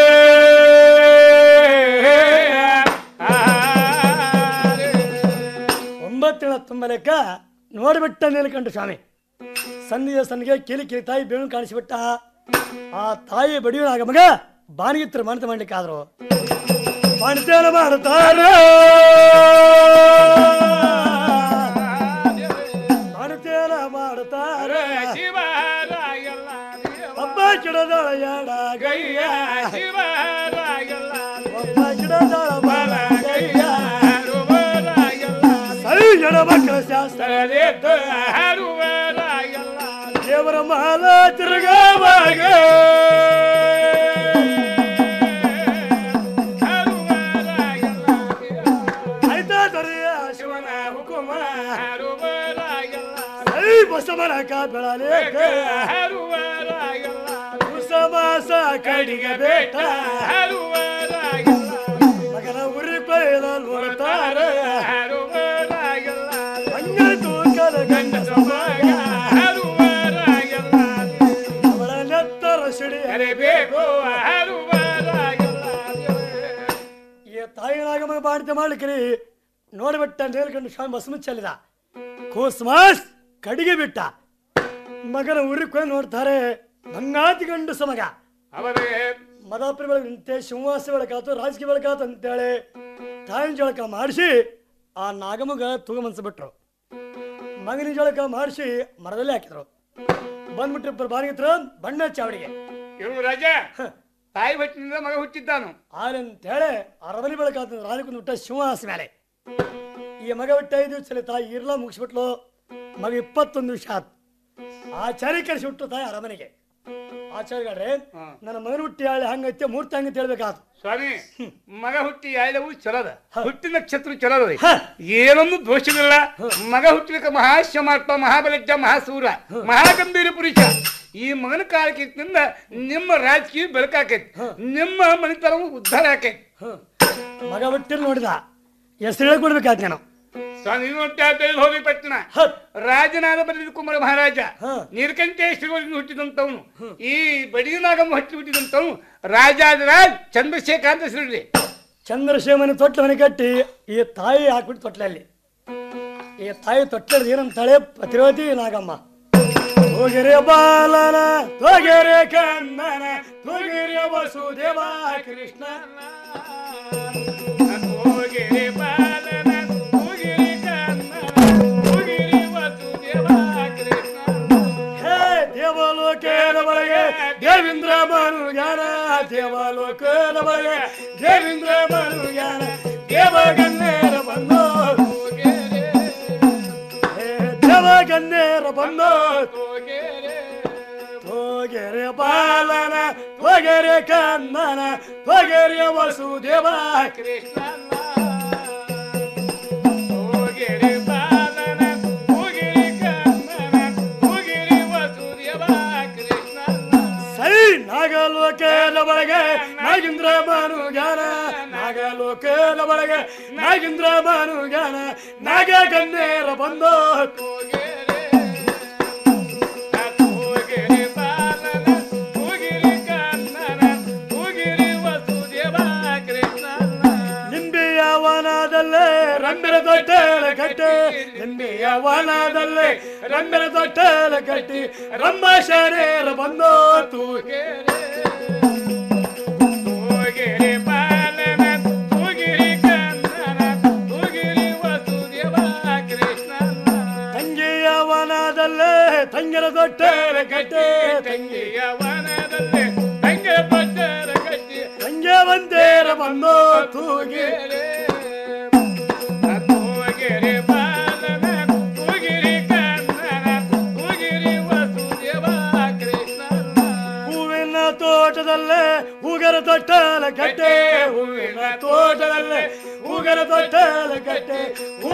ಒಂಬತ್ತು ತಿಂಗಳ ತುಂಬಲೆಕ್ಕ ನೋಡಿಬಿಟ್ಟ ನೀಲಕಂಠ ಸ್ವಾಮಿ ಸಂಧಿಯ ಸನ್ನಿಗೆ ಕಿಲಿ ಕಿಲಿ ತಾಯಿ ಬೇಣು ಕಾಣಿಸಿಬಿಟ್ಟ ಆ ತಾಯಿ ಬಡಿಯುವಾಗ ಮಗ ಬಾಣಿಗಿತ್ರ ಮನತ ಮಾಡ್ಲಿಕ್ಕಾದ್ರು ಬಾಣಿತೇನ ಮಾಡುತ್ತಾರ ಬಾಣಿತೇನ ಮಾಡುತ್ತಾರ ಹಬ್ಬ ಕಿಡದಳ ಯಾಡ ಗಯ್ಯ ಹಬ್ಬ ಕಿಡದಳ ಬಾಲ ಗಯ್ಯ ಸೈ ಜನ ಮಕ್ಕಳ ಶಾಸ್ತ್ರ ದೇವರ ಮಾಲ ತಿರುಗವಾಗ ಆಯ್ತಾ ದೊರೆಯ ಶಿವನ ಹುಕುಮ ಸೈ ಬಸವನ ಕಾಪೆಳಲೇಕ ಕುಸಮಾಸ ಕಡಿಗೆ ಬೇಟ ಮಗನ ಉರಿ ಕೊಯ್ದ ನೋಡ್ತಾರ ಹಂಗ ತೂಕದ ಗಂಡ ಸಮಾಗ ಅವಳ ನೆತ್ತರ ಸಿಡಿ ಬೇಕು ಈ ತಾಯಿನಾಗ ಮಗ ಬಾಡಿತ ಮಾಡ್ಲಿಕ್ರಿ ನೋಡ್ಬಿಟ್ಟ ನೇರ್ಕೊಂಡು ಸ್ವಾಮಿ ಬಸಮ ಚೆಲ್ಲಿದ ಕೋಸ್ಮಾಸ್ ಕಡಿಗೆ ಬಿಟ್ಟ ಮಗನ ಉರಿ ಕೊಯ್ ನೋಡ್ತಾರೆ ಭಂಗಾತಿ ಗಂಡು ಸಮಗ ಮದಾಪುರ ಬೆಳಗ್ಗೆ ನಿಂತೆ ಶಿವವಾಸ ಬೆಳಕಾತು ರಾಜಕೀಯ ಬೆಳಕಾತು ಅಂತೇಳಿ ತಾಯಿನ ಜಳಕ ಮಾಡಿಸಿ ಆ ನಾಗಮಗ ತೂಗಮನ್ಸ್ಬಿಟ್ರು ಮಗನ ಜಳಕ ಮಾಡಿಸಿ ಮರದಲ್ಲಿ ಹಾಕಿದ್ರು ಬಂದ್ಬಿಟ್ರು ಇಬ್ಬರು ಬಾರಿಗಿದ್ರು ಬಣ್ಣ ಚಾವಡಿಗೆ ಇವ್ರು ರಾಜ ತಾಯಿ ಹೊಟ್ಟಿನಿಂದ ಮಗ ಹುಟ್ಟಿದ್ದಾನು ಹೇಳಿ ಅರಮನೆ ಬೆಳಕಾತ ರಾಜಕುಂದ ಬಿಟ್ಟ ಶಿವಹಾಸ ಮೇಲೆ ಈ ಮಗ ಬಿಟ್ಟ ಐದು ದಿವಸ ತಾಯಿ ಇರ್ಲ ಮುಗಿಸ್ಬಿಟ್ಲು ಮಗ ಇಪ್ಪತ್ತೊಂದು ದಿವಸ ಆತ್ ಆಚಾರ್ಯ ಕರೆಸಿಬಿಟ್ಟು ತಾಯಿ ಅರಮನೆಗೆ ಆಚಾರ್ಯಗಾಡ್ರೆ ನನ್ನ ಮಗನ ಹುಟ್ಟಿ ಹೇಳಿ ಹಂಗೈತೆ ಮೂರ್ತಿ ಹಂಗೈತೆ ಹೇಳ್ಬೇಕಾತು ಸ್ವಾಮಿ ಮಗ ಹುಟ್ಟಿ ಯಾಯ್ದವು ಚಲದ ಹುಟ್ಟಿ ನಕ್ಷತ್ರ ಚಲದ ಏನೊಂದು ದೋಷವಿಲ್ಲ ಮಗ ಹುಟ್ಟಲಿಕ್ಕೆ ಮಹಾಶ್ಯಮಾರ್ಥ ಮಹಾಬಲಜ್ಜ ಮಹಾಸೂರ ಮಹಾಗಂಭೀರ ಪುರುಷ ಈ ಮಗನ ಕಾಲಕ್ಕಿಂದ ನಿಮ್ಮ ರಾಜಕೀಯ ಬೆಳಕಾಕೈತಿ ನಿಮ್ಮ ಮನೆತನವು ಉದ್ಧಾರ ಆಕೈತಿ ಮಗ ಹುಟ್ಟಿರ್ ನೋಡಿದ ಹೆಸರು ಹೇಳ್ಕೊಡ್ಬೇಕಾದ್ ನಾನು ಸ್ವಾಮಿ ಹೋಗಿ ಪಟ್ಟಣ ರಾಜನಾದ ಬರೆದ ಕುಮಾರ ಮಹಾರಾಜ ನೀರ್ಕಂಠೇಶ್ವರದಿಂದ ಹುಟ್ಟಿದಂತವನು ಈ ಬಡಿನಾಗಮ್ಮ ಹುಟ್ಟಿ ಹುಟ್ಟಿದಂತವನು ರಾಜಾದಿರಾಜ್ ಚಂದ್ರಶೇಖರ್ ಅಂತ ಹೆಸರಿಡ್ರಿ ಚಂದ್ರಶೇಮನ ತೊಟ್ಲ ಮನೆ ಕಟ್ಟಿ ಈ ತಾಯಿ ಹಾಕ್ಬಿಟ್ಟು ತೊಟ್ಲಲ್ಲಿ ಈ ತಾಯಿ ತೊಟ್ಲಲ್ಲಿ ಏನಂತಾಳೆ ಪ್ರತಿರೋಧಿ ನಾಗಮ್ಮ ಹೋಗಿರೆ ಬಾಲನ ಹೋಗಿರೆ ಕಣ್ಣನ ಹೋಗಿರೆ ವಸುದೇವ ಕೃಷ್ಣ ಹೋಗಿರೆ ಬಾಲನ ಹೋಗಿರೆ ಕಣ್ಣನ ಹೋಗಿರೆ ವಸುದೇವ ಕೃಷ್ಣ ಹೇ ದೇವಲೋಕದ ಒಳಗೆ ದೇವೇಂದ್ರ ಮನುಜ್ಞಾನ ದೇವಲೋಕದ ಒಳಗೆ ದೇವೇಂದ್ರ ಮನುಜ್ಞಾನ ದೇವಗನ್ನೇರ ಬಂದು ಹೇ ದೇವಗನ್ನೇರ ಬಂದು ಹೋಗೆರೆ ಬಾಲನ ಹೋಗೆರೆ ಕನ್ನನ ಹೋಗೆರೆ ವಸುದೇವ ಕೃಷ್ಣ ಹೋಗಿರೆ ಬಾಲನ ಹೋಗಿರೆ ಕಣ್ಣನ ಹೋಗಿರೆ ವಸುದೇವ ಕೃಷ್ಣ ಸೈ ನಾಗಲೋಕದ ಒಳಗೆ ನಾಗೇಂದ್ರ ಮನುಜ್ಞಾನ ನಾಗಲೋಕದ ಒಳಗೆ ನಾಗೇಂದ್ರ ಮನುಜ್ಞಾನ ನಾಗ ಗನ್ನೇರ ಬಂದು ಹೋಗಿರೆ ಬಾಲನ ಹೋಗಿರೆ ಕಣ್ಣನ ಹೋಗಿರೆ ವನದಲ್ಲಿ ರಂಗನ ತೊಟ್ಟಲ ಕಟ್ಟಿ ರಂಭ ಶರೀರ ಬಂದೋ ತೂಗೇರೆ ತೂಗಿರಿ ಬಾಲನ ತೂಗಿರಿ ಕನ್ನನ ತೂಗಿರಿ ವಸುದೇವ ಕೃಷ್ಣನ ತಂಗಿಯ ವನದಲ್ಲೇ ತಂಗಿನ ತೊಟ್ಟಲ ಕಟ್ಟಿ ತಂಗಿಯ ವನದಲ್ಲೇ ತಂಗಿಯ ತೊಟ್ಟಲ ಕಟ್ಟಿ ತಂಗಿಯ ಬಂದೇರ ಬಂದೋ ತೂಗೇರೆ ತೂಗಿರಿ ಬಾಲನ ತೂಗಿರಿ ಕನ್ನನ ತೂಗಿರಿ ವಸುದೇವ ಕೃಷ್ಣನ ಹೂವಿನ ತೋಟದಲ್ಲೇ ಹೂಗರ ತೊಟ್ಟಲ ಕಟ್ಟೆ ಹೂವಿನ ತೋಟದಲ್ಲೇ ಹೂಗರ ತೊಟ್ಟಲ ಕಟ್ಟೆ